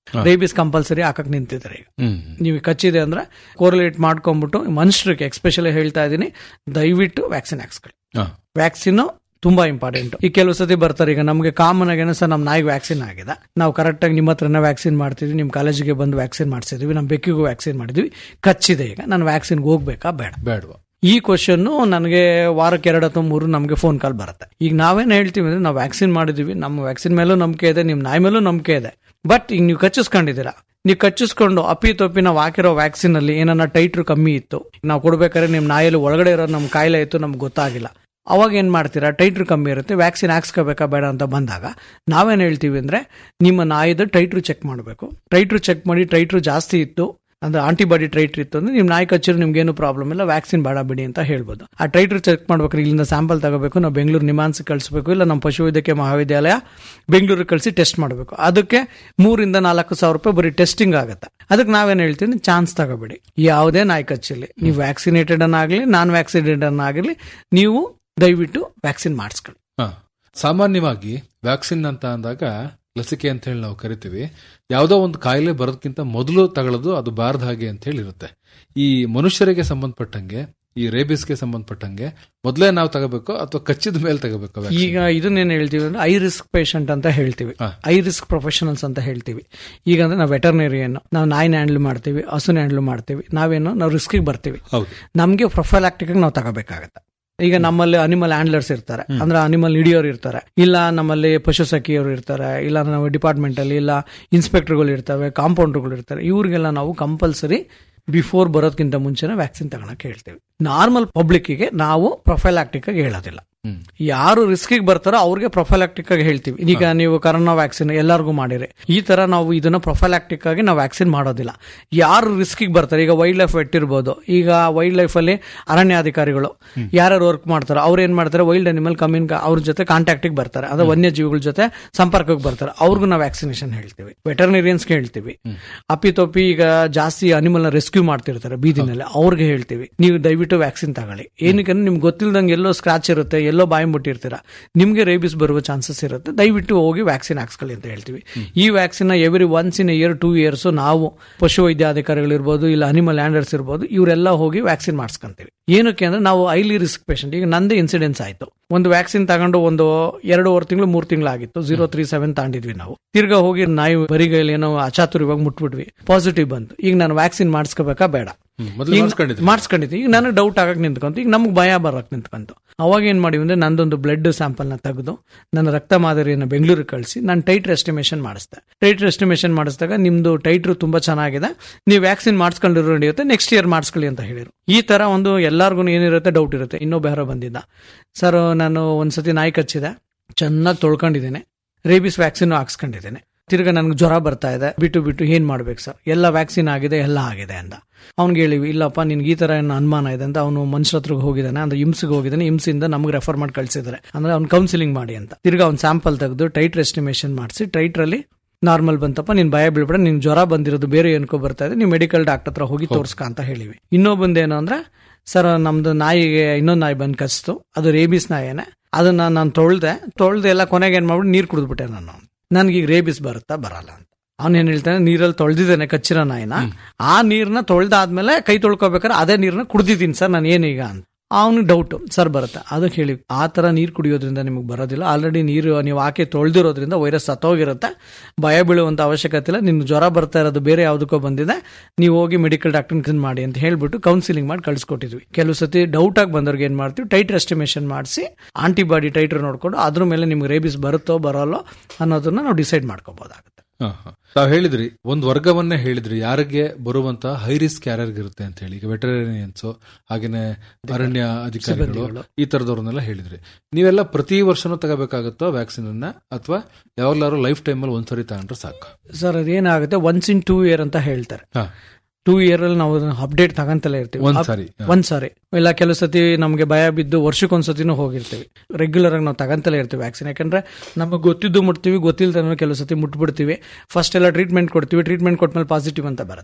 ರೇಬಿಸ್ ಕಂಪಲ್ಸರಿ ಹಾಕಕ್ ನಿಂತಿದ್ದಾರೆ ಈಗ ಹ್ಮ್ ನೀವು ಕಚ್ಚಿದೆ ಅಂದ್ರೆ ಕೋರಿಲೇಟ್ ಮಾಡ್ಕೊಂಡ್ಬಿಟ್ಟು ಮನುಷ್ಯರಿಗೆ ಎಕ್ಸ್ಪೆಷಲಿ ಹೇಳ್ತಾ ಇದ್ದೀನಿ ದಯವಿಟ್ಟು ವ್ಯಾಕ್ಸಿನ್ ಹಾಕ್ಸ್ಕೊಳ್ಳಿ ಹಾ. ವ್ಯಾಕ್ಸಿನ್ ತುಂಬಾ ಇಂಪಾರ್ಟೆಂಟ್ ಈ ಕೆಲವು ಸತಿ ಬರ್ತಾರೆ ಈಗ ನಮಗೆ ಕಾಮನ್ ಆಗಿ ಸರ್ ನಮ್ಮ ನಾಯಿಗೆ ವ್ಯಾಕ್ಸಿನ್ ಆಗಿದೆ ನಾವು ಕರೆಕ್ಟ್ ಆಗಿ ನಿಮ್ಮ ಹತ್ರನೇ ವ್ಯಾಕ್ಸಿನ್ ಮಾಡ್ತಿದ್ವಿ ನಿಮ್ಮ ಕಾಲೇಜಿಗೆ ಬಂದು ವ್ಯಾಕ್ಸಿನ್ ಮಾಡಿಸಿದ್ವಿ ನಮ್ಮ ಬೆಕ್ಕಿಗೂ ವ್ಯಾಕ್ಸಿನ್ ಮಾಡಿದ್ವಿ ಕಚ್ಚಿದೆ ಈಗ ನಾನು ವ್ಯಾಕ್ಸಿನ್ಗೆ ಹೋಗ್ಬೇಕಾ ಬೇಡ ಬೇಡವಾ ಈ ಕ್ವಶನ್ ನನಗೆ ವಾರಕ್ಕೆ ಎರಡು ಅಥವಾ ಮೂರು ನಮಗೆ ಫೋನ್ ಕಾಲ್ ಬರುತ್ತೆ ಈಗ ನಾವೇನ್ ಹೇಳ್ತೀವಿ ಅಂದ್ರೆ ನಾವು ವ್ಯಾಕ್ಸಿನ್ ಮಾಡಿದೀವಿ ನಮ್ಮ ವ್ಯಾಕ್ಸಿನ್ ಮೇಲೂ ನಂಬಿಕೆ ಇದೆ ನಿಮ್ಮ ನಾಯಿ ಮೇಲೂ ನಂಬಿಕೆ ಇದೆ ಬಟ್ ಈಗ ನೀವು ಕಚ್ಚಿಸ್ಕೊಂಡಿದ್ದೀರಾ ನೀವು ಕಚ್ಚಿಸ್ಕೊಂಡು ಅಪ್ಪಿ ತಪ್ಪಿ ನಾವು ಹಾಕಿರೋ ವ್ಯಾಕ್ಸಿನ್ ಅಲ್ಲಿ ಏನನ್ನ ಟೈಟ್ರು ಕಮ್ಮಿ ಇತ್ತು ನಾವು ಕೊಡ್ಬೇಕಾದ್ರೆ ನಿಮ್ಮ ನಾಯಲ್ಲಿ ಒಳಗಡೆ ಇರೋ ನಮ್ಮ ಕಾಯಿಲೆ ಇತ್ತು ನಮ್ಗೆ ಗೊತ್ತಾಗಿಲ್ಲ ಅವಾಗ ಏನ್ ಮಾಡ್ತೀರಾ ಟೈಟ್ರು ಕಮ್ಮಿ ಇರುತ್ತೆ ವ್ಯಾಕ್ಸಿನ್ ಹಾಕ್ಸ್ಕೋಬೇಕಾ ಬೇಡ ಅಂತ ಬಂದಾಗ ನಾವೇನ್ ಹೇಳ್ತೀವಿ ಅಂದ್ರೆ ನಿಮ್ಮ ನಾಯಿದ ಟೈಟ್ರು ಚೆಕ್ ಮಾಡಬೇಕು ಟೈಟ್ರು ಚೆಕ್ ಮಾಡಿ ಟೈಟ್ರು ಜಾಸ್ತಿ ಇತ್ತು ಅಂದ್ರೆ ಆಂಟಿಬಾಡಿ ಟ್ರೈಟ್ರ್ ಇತ್ತು ಅಂದ್ರೆ ನಿಮ್ ನಾಯಿ ಕಚ್ಚಿರೋ ನಿಮ್ಗೇನು ಪ್ರಾಬ್ಲಮ್ ಇಲ್ಲ ವ್ಯಾಕ್ಸಿನ್ ಬೇಡ ಬಿಡಿ ಅಂತ ಹೇಳ್ಬೋದು ಆ ಟ್ರೈಟ್ರ್ ಚೆಕ್ ಮಾಡ್ಬೇಕಾದ್ರೆ ಇಲ್ಲಿಂದ ಸ್ಯಾಂಪಲ್ ತಗೋಬೇಕು ನಾವು ಬೆಂಗಳೂರು ನಿಮಾನ್ಸ್ ಕಳಿಸ್ಬೇಕು ಇಲ್ಲ ನಮ್ಮ ಪಶುವೈದ್ಯಕೀಯ ಮಹಾವಿದ್ಯಾಲಯ ಬೆಂಗಳೂರು ಕಳಿಸಿ ಟೆಸ್ಟ್ ಮಾಡಬೇಕು ಅದಕ್ಕೆ ಮೂರಿಂದ ನಾಲ್ಕು ಸಾವಿರ ರೂಪಾಯಿ ಬರೀ ಟೆಸ್ಟಿಂಗ್ ಆಗುತ್ತೆ ಅದಕ್ಕೆ ನಾವೇನ್ ಹೇಳ್ತೀವಿ ಚಾನ್ಸ್ ತಗೋಬೇಡಿ ಯಾವುದೇ ನಾಯಿ ಕಚ್ಚಿಲಿ ನೀವು ವ್ಯಾಕ್ಸಿನೇಟೆಡ್ ಅನ್ನಾಗ್ಲಿ ನಾನ್ ವ್ಯಾಕ್ಸಿನೇಟೆಡ್ ಅನ್ನಾಗಿರ್ಲಿ ನೀವು ದಯವಿಟ್ಟು ವ್ಯಾಕ್ಸಿನ್ ಮಾಡಿಸ್ಕೊಳ್ಳಿ ಹಾ. ಸಾಮಾನ್ಯವಾಗಿ ವ್ಯಾಕ್ಸಿನ್ ಅಂತ ಅಂದಾಗ ಲಸಿಕೆ ಅಂತ ಹೇಳಿ ನಾವು ಕರಿತೀವಿ ಯಾವುದೋ ಒಂದು ಕಾಯಿಲೆ ಬರೋದಕ್ಕಿಂತ ಮೊದಲು ತಗೊಳ್ಳೋದು ಅದು ಬಾರದ ಹಾಗೆ ಅಂತ ಹೇಳಿ ಇರುತ್ತೆ ಈ ಮನುಷ್ಯರಿಗೆ ಸಂಬಂಧಪಟ್ಟಂಗೆ ಈ ರೇಬಿಸ್ಗೆ ಸಂಬಂಧಪಟ್ಟಂಗೆ ಮೊದಲೇ ನಾವು ತಗೋಬೇಕು ಅಥವಾ ಕಚ್ಚಿದ ಮೇಲೆ ತಗೋಬೇಕು ಈಗ ಇದನ್ನೇನು ಹೇಳ್ತೀವಿ ಅಂದ್ರೆ ಐ ರಿಸ್ಕ್ ಪೇಷಂಟ್ ಅಂತ ಹೇಳ್ತೀವಿ ಹಾ. ಐ ರಿಸ್ಕ್ ಪ್ರೊಫೆಷನಲ್ಸ್ ಅಂತ ಹೇಳ್ತೀವಿ ಈಗ ಅಂದ್ರೆ ನಾವು ವೆಟರ್ನರಿಯನ್ ನಾವು ನಾಯಿನ ಹ್ಯಾಂಡಲ್ ಮಾಡ್ತೀವಿ ಹಸುನ ಹ್ಯಾಂಡಲ್ ಮಾಡ್ತೀವಿ ನಾವೇನು ನಾವು ರಿಸ್ಕಿಗೆ ಬರ್ತೀವಿ ಹೌದು ನಮಗೆ ಪ್ರೊಫೈಲಾಕ್ಟಿಕ್ ನಾವು ತಗೋಬೇಕಾಗತ್ತೆ ಈಗ ನಮ್ಮಲ್ಲಿ ಅನಿಮಲ್ ಹ್ಯಾಂಡ್ಲರ್ಸ್ ಇರ್ತಾರೆ ಅಂದ್ರೆ ಅನಿಮಲ್ ಹಿಡಿಯೋರು ಇರ್ತಾರೆ ಇಲ್ಲ ನಮ್ಮಲ್ಲಿ ಪಶು ಸಖಿಯವರು ಇರ್ತಾರೆ ಇಲ್ಲ ನಾವು ಡಿಪಾರ್ಟ್ಮೆಂಟ್ ಅಲ್ಲಿ ಇಲ್ಲ ಇನ್ಸ್ಪೆಕ್ಟರ್ಗಳು ಇರ್ತವೆ ಕಾಂಪೌಂಡರ್ಗಳು ಇರ್ತಾರೆ ಇವ್ರಿಗೆಲ್ಲ ನಾವು ಕಂಪಲ್ಸರಿ ಬಿಫೋರ್ ಬರೋದಕ್ಕಿಂತ ಮುಂಚೆನೆ ವ್ಯಾಕ್ಸಿನ್ ತಗೊಳಕ್ ಹೇಳ್ತೀವಿ ನಾರ್ಮಲ್ ಪಬ್ಲಿಕ್ಗೆ ನಾವು ಪ್ರೊಫೈಲಾಕ್ಟಿಕ್ ಆಗಿ ಹೇಳೋದಿಲ್ಲ ಹ್ಮ್. ಯಾರು ರಿಸ್ಕಿಗೆ ಬರ್ತಾರೋ ಅವ್ರಿಗೆ ಪ್ರೊಫೈಲಾಕ್ಟಿಕ್ ಆಗಿ ಹೇಳ್ತೀವಿ ಈಗ ನೀವು ಕರೋನಾ ವ್ಯಾಕ್ಸಿನ್ ಎಲ್ಲರಿಗೂ ಮಾಡಿರಿ ಈ ತರ ನಾವು ಇದನ್ನ ಪ್ರೊಫೈಲಾಕ್ಟಿಕ್ ಆಗಿ ನಾವು ವ್ಯಾಕ್ಸಿನ್ ಮಾಡೋದಿಲ್ಲ ಯಾರು ರಿಸ್ಕಿಗೆ ಬರ್ತಾರೆ ಈಗ ವೈಲ್ಡ್ ಲೈಫ್ ವೆಟ್ ಇರ್ಬೋದು ಈಗ ವೈಲ್ಡ್ ಲೈಫ್ ಅಲ್ಲಿ ಅರಣ್ಯಾಧಿಕಾರಿಗಳು ಯಾರ್ಯಾರು ವರ್ಕ್ ಮಾಡ್ತಾರೆ ಅವ್ರು ಏನ್ ಮಾಡ್ತಾರೆ ವೈಲ್ಡ್ ಅನಿಮಲ್ ಕಮ್ಯುನ್ ಅವ್ರ ಜೊತೆ ಕಾಂಟ್ಯಾಕ್ಟಿಗೆ ಬರ್ತಾರೆ ಅಂದ್ರೆ ವನ್ಯಜೀವಿಗಳ ಜೊತೆ ಸಂಪರ್ಕಕ್ಕೆ ಬರ್ತಾರೆ ಅವ್ರಿಗೂ ನಾವು ವ್ಯಾಕ್ಸಿನೇಷನ್ ಹೇಳ್ತೀವಿ ವೆಟರ್ನೇರಿಯನ್ಸ್ಗೆ ಹೇಳ್ತೀವಿ ಅಪ್ಪಿತೊಪ್ಪಿ ಈಗ ಜಾಸ್ತಿ ಅನಿಮಲ್ ನ ರೆಸ್ಕ್ಯೂ ಮಾಡ್ತಿರ್ತಾರೆ ಬೀದಿನಲ್ಲಿ ಅವ್ರಿಗೆ ಹೇಳ್ತೀವಿ ನೀವು ದಯವಿಟ್ಟು ವ್ಯಾಕ್ಸಿನ್ ತಗೊಳ್ಳಿ ಏನಕ್ಕೆ ಅಂದ್ರೆ ನಿಮ್ಗೆ ಗೊತ್ತಿಲ್ದಂಗೆ ಎಲ್ಲೋ ಸ್ಕ್ರಾಚ್ ಇರುತ್ತೆ ಎಲ್ಲೋ ಬಾಯಿ ಮುಟ್ಟಿರ್ತೀರಾ ನಿಮ್ಗೆ ರೇಬಿಸ್ ಬರುವ ಚಾನ್ಸಸ್ ಇರುತ್ತೆ ದಯವಿಟ್ಟು ಹೋಗಿ ವ್ಯಾಕ್ಸಿನ್ ಹಾಕ್ಸ್ಕೊಳ್ಳಿ ಅಂತ ಹೇಳ್ತೀವಿ ಈ vaccine every once in year two years ನಾವು ಪಶು ವೈದ್ಯಾಧಿಕಾರಿಗಳಿರ್ಬೋದು ಇಲ್ಲ ಅನಿಮಲ್ ಹ್ಯಾಂಡರ್ಸ್ ಇರ್ಬೋದು ಇವರೆಲ್ಲ ಹೋಗಿ ವ್ಯಾಕ್ಸಿನ್ ಮಾಡಿಸ್ಕೊಂತೀವಿ ಏನಕ್ಕೆ ಅಂದ್ರೆ ನಾವು ಐಲಿ ರಿಸ್ಕ್ ಪೇಷಂಟ್ ಈಗ ನಂದೇ ಇನ್ಸಿಡೆನ್ಸ್ ಆಯ್ತು ಒಂದು ವ್ಯಾಕ್ಸಿನ್ ತಗೊಂಡು ಒಂದು ಎರಡೂವರೆ ತಿಂಗಳು ಮೂರು ತಿಂಗಳು ಆಗಿತ್ತು ಜೀರೋ ತ್ರೀ ಸೆವೆನ್ ತಗೊಂಡಿದ್ವಿ ನಾವು ತಿರ್ಗಾ ಹೋಗಿ ನಾಯಿ ಬರಿಗೈಲಿ ಏನೋ ಅಚಾತುರ್ಯವಾಗಿ ಮುಟ್ಬಿಟ್ವಿ ಪಾಸಿಟಿವ್ ಬಂತು ಈಗ ನಾನು ವ್ಯಾಕ್ಸಿನ್ ಮಾಡಿಸ್ಕೋಬೇಕಾ ಬೇಡ ಮೊದಲು ಈಗ ಮಾಡಿಸ್ಕೊಂಡಿದ್ವಿ ಮಾಡಿಸ್ಕೊಂಡಿದ್ದೆ ಈಗ ನನಗೆ ಡೌಟ್ ಆಗಕ್ ನಿಂತ್ಕೊಂತು ಈಗ ನಮ್ಗೆ ಭಯ ಬರಕ್ ನಿಂತ್ಕೊಂತು ಅವಾಗ ಏನ್ ಮಾಡಿವಿ ಅಂದ್ರೆ ನಂದೊಂದು ಬ್ಲಡ್ ಸ್ಯಾಂಪಲ್ ನ ತೆಗೆದು ನನ್ನ ರಕ್ತ ಮಾದರಿಯನ್ನು ಬೆಂಗಳೂರಿಗೆ ಕಳಿಸಿ ನಾನು ಟೈಟ್ರ್ ಎಸ್ಟಿಮೇಷನ್ ಮಾಡಿಸ್ದೆ ಟೈಟ್ರ್ ಎಸ್ಟಿಮೇಷನ್ ಮಾಡಿಸಿದಾಗ ನಿಮ್ದು ಟೈಟ್ರು ತುಂಬಾ ಚೆನ್ನಾಗಿದೆ ನೀವು ವ್ಯಾಕ್ಸಿನ್ ಮಾಡಿಸ್ಕೊಂಡಿರೋ ನಡೆಯುತ್ತೆ ನೆಕ್ಸ್ಟ್ ಇಯರ್ ಮಾಡಿಸ್ಕೊಳ್ಳಿ ಅಂತ ಹೇಳಿರು ಈ ತರ ಒಂದು ಎಲ್ಲಾರ್ಗು ಏನಿರುತ್ತೆ ಡೌಟ್ ಇರುತ್ತೆ ಇನ್ನೊಬ್ಬ ಯಾರೋ ಬಂದಿದ್ದ ಸರ್ ನಾನು ಒಂದ್ಸತಿ ನಾಯಿ ಕಚ್ಚಿದೆ ಚೆನ್ನಾಗಿ ತೊಳ್ಕೊಂಡಿದ್ದೇನೆ ರೇಬಿಸ್ ವ್ಯಾಕ್ಸಿನ್ ಹಾಕ್ಸ್ಕೊಂಡಿದ್ದೇನೆ ತಿರ್ಗಾ ನನ್ಗೆ ಜ್ವರ ಬರ್ತಾ ಇದೆ ಬಿಟ್ಟು ಬಿಟ್ಟು ಏನ್ ಮಾಡ್ಬೇಕು ಸರ್ ಎಲ್ಲ ವ್ಯಾಕ್ಸಿನ್ ಆಗಿದೆ ಎಲ್ಲ ಆಗಿದೆ ಅಂತ ಅವ್ನಿಗೆ ಹೇಳಿವಿ ಇಲ್ಲಪ್ಪ ನಿನ್ಗೆ ಈ ತರ ಏನು ಅನುಮಾನ ಇದೆ ಅಂತ ಅವನು ಮನುಷ್ಯ ಹತ್ರಕ್ಕೆ ಹೋಗಿದ್ದಾನೆ ಅಂದ್ರೆ ಇಮ್ಸ್ಗೆ ಹೋಗಿದ್ದಾನೆ ಇಮ್ಸಿಂದ ನಮ್ಗೆ ರೆಫರ್ ಮಾಡಿ ಕಳ್ಸಿದ್ದಾರೆ ಅಂದ್ರೆ ಅವ್ನು ಕೌನ್ಸಿಲಿಂಗ್ ಮಾಡಿ ಅಂತ ತಿರ್ಗಾ ಅವ್ನು ಸ್ಯಾಂಪಲ್ ತೆಗೆದು ಟೈಟ್ರ್ ಎಸ್ಟಿಮೇಷನ್ ಮಾಡಿಸಿ ಟೈಟ್ರಲ್ಲಿ ನಾರ್ಮಲ್ ಬಂತಪ್ಪ ನೀನ್ ಭಯ ಬೀಳ್ಬೇಡ ನಿನ್ ಜ್ವರ ಬಂದಿರೋದು ಬೇರೆ ಏನಕ್ಕೋ ಬರ್ತಾ ಇದೆ ನೀವು ಮೆಡಿಕಲ್ ಡಾಕ್ಟರ್ ಹತ್ರ ಹೋಗಿ ತೋರ್ಸ್ಕ ಅಂತ ಹೇಳಿವಿ ಇನ್ನೊಬ್ಬಂದೇನು ಅಂದ್ರೆ ಸರ್ ನಮ್ದು ನಾಯಿಗೆ ಇನ್ನೊಂದು ನಾಯಿ ಬಂದ್ ಕಚ್ತು ಅದು ರೇಬಿಸ್ ನಾಯಿನೇ ಅದನ್ನ ನಾನು ತೊಳ್ದೆ ತೊಳ್ದೆ ಎಲ್ಲ ಕೊನೆಗೆ ಏನ್ ಮಾಡ್ಬಿಟ್ಟು ನೀರ್ ಕುಡಿದ್ಬಿಟ್ಟೆ ನಾನು ನನ್ಗೆ ಈಗ ರೇಬಿಸ್ ಬರುತ್ತಾ ಬರಲ್ಲ ಅಂತ ಅವ್ನ್ ಏನ್ ಹೇಳ್ತಾನೆ ನೀರಲ್ಲಿ ತೊಳ್ದಿದ್ದೇನೆ ಕಚ್ಚಿರೋ ನಾಯಿನ ಆ ನೀರ್ನ ತೊಳ್ದಾದ್ಮೇಲೆ ಕೈ ತೊಳ್ಕೊಬೇಕಾದ್ರೆ ಅದೇ ನೀರ್ನ ಕುಡ್ದಿದ್ದೀನಿ ಸರ್ ನಾನು ಏನೀಗ ಅಂತ ಅವನು ಡೌಟ್ ಸರ್ ಬರುತ್ತೆ ಅದಕ್ಕೆ ಹೇಳಿ ಆ ತರ ನೀರು ಕುಡಿಯೋದ್ರಿಂದ ನಿಮಗೆ ಬರೋದಿಲ್ಲ ಆಲ್ರೆಡಿ ನೀರು ನೀವು ಹಾಕಿ ತೊಳೆದಿರೋದ್ರಿಂದ ವೈರಸ್ ಸತ್ತೋಗಿರುತ್ತೆ ಭಯ ಬೀಳುವಂತ ಅವಶ್ಯಕತೆ ಇಲ್ಲ ನಿಮ್ಗೆ ಜ್ವರ ಬರ್ತಾ ಇರೋದು ಬೇರೆ ಯಾವುದಕ್ಕೋ ಬಂದಿದೆ ನೀವು ಹೋಗಿ ಮೆಡಿಕಲ್ ಡಾಕ್ಟರ್ ಮಾಡಿ ಅಂತ ಹೇಳ್ಬಿಟ್ಟು ಕೌನ್ಸಿಲಿಂಗ್ ಮಾಡಿ ಕಳ್ಸಿಕೊಟ್ಟಿದ್ವಿ ಕೆಲವು ಸತಿ ಡೌಟ್ ಆಗಿ ಬಂದವ್ರಿಗೆ ಏನ್ ಮಾಡ್ತೀವಿ ಟೈಟ್ರ್ ಎಸ್ಟಿಮೇಷನ್ ಮಾಡಿಸಿ ಆಂಟಿಬಾಡಿ ಟೈಟ್ರ್ ನೋಡ್ಕೊಂಡು ಅದ್ರ ಮೇಲೆ ನಿಮ್ಗೆ ರೇಬಿಸ್ ಬರುತ್ತೋ ಬರೋಲ್ಲೋ ಅನ್ನೋದನ್ನ ನಾವು ಡಿಸೈಡ್ ಮಾಡ್ಕೋಬಹುದಾಗುತ್ತೆ ಹಾ, ಹಾ. ತಾವ್ ಹೇಳಿದ್ರಿ ಒಂದು ವರ್ಗವನ್ನೇ ಹೇಳಿದ್ರಿ ಯಾರಿಗೆ ಬರುವಂತ ಹೈ ರಿಸ್ಕ್ ಯಾರ್ಯಾರಿಗಿರುತ್ತೆ ಅಂತ ಹೇಳಿ ಈಗ ವೆಟರೇನಿಯನ್ಸ್ ಹಾಗೇನೆ ಅರಣ್ಯ ಅಧಿಕಾರಿಗಳು ಸಿಬ್ಬಂದಿಗಳು. ಈ ತರದವ್ರನ್ನೆಲ್ಲ ಹೇಳಿದ್ರಿ ನೀವೆಲ್ಲ ಪ್ರತಿ ವರ್ಷನೂ ತಗೋಬೇಕಾಗುತ್ತೋ ವ್ಯಾಕ್ಸಿನ್ ಅನ್ನ ಅಥವಾ ಯಾವಾಗ್ಲಾರು ಲೈಫ್ ಟೈಮ್ ಅಲ್ಲಿ ಒಂದ್ಸರಿ ತಗೊಂಡ್ರೆ ಸಾಕು ಸರ್ ಅದೇನಾಗುತ್ತೆ ಒನ್ಸ್ ಇನ್ ಟೂ ಇಯರ್ ಅಂತ ಹೇಳ್ತಾರೆ ಹಾ, ಟೂ ಇಯರ್ ಅಲ್ಲಿ ನಾವು ಅಪ್ಡೇಟ್ ತಗಂತಲೇ ಇರ್ತೀವಿ ಒಂದ್ ಅಪ್- ಸಾರಿ ಹಾ. ಒಂದ್ ಸಾರಿ ಇಲ್ಲ ಕೆಲವು ಸತಿ ನಮಗೆ ಭಯ ಬಿದ್ದು ವರ್ಷಕ್ಕೊಂದ್ಸತಿನೂ ಹೋಗಿರ್ತೀವಿ ರೆಗ್ಯುಲರ್ ಆಗಿ ನಾವು ತಗಂತಲೇ ಇರ್ತೀವಿ ವ್ಯಾಕ್ಸಿನ್ ಯಾಕಂದ್ರೆ ನಮಗೆ ಗೊತ್ತಿದ್ದು ಮುಟ್ತೀವಿ ಗೊತ್ತಿಲ್ದ ಕೆಲವು ಸತಿ ಮುಟ್ಬಿಡ್ತೀವಿ ಫಸ್ಟ್ ಎಲ್ಲ ಟ್ರೀಟ್ಮೆಂಟ್ ಕೊಡ್ತೀವಿ ಟ್ರೀಟ್ಮೆಂಟ್ ಕೊಟ್ಮೇಲೆ ಪಾಸಿಟಿವ್ ಅಂತ ಬರುತ್ತೆ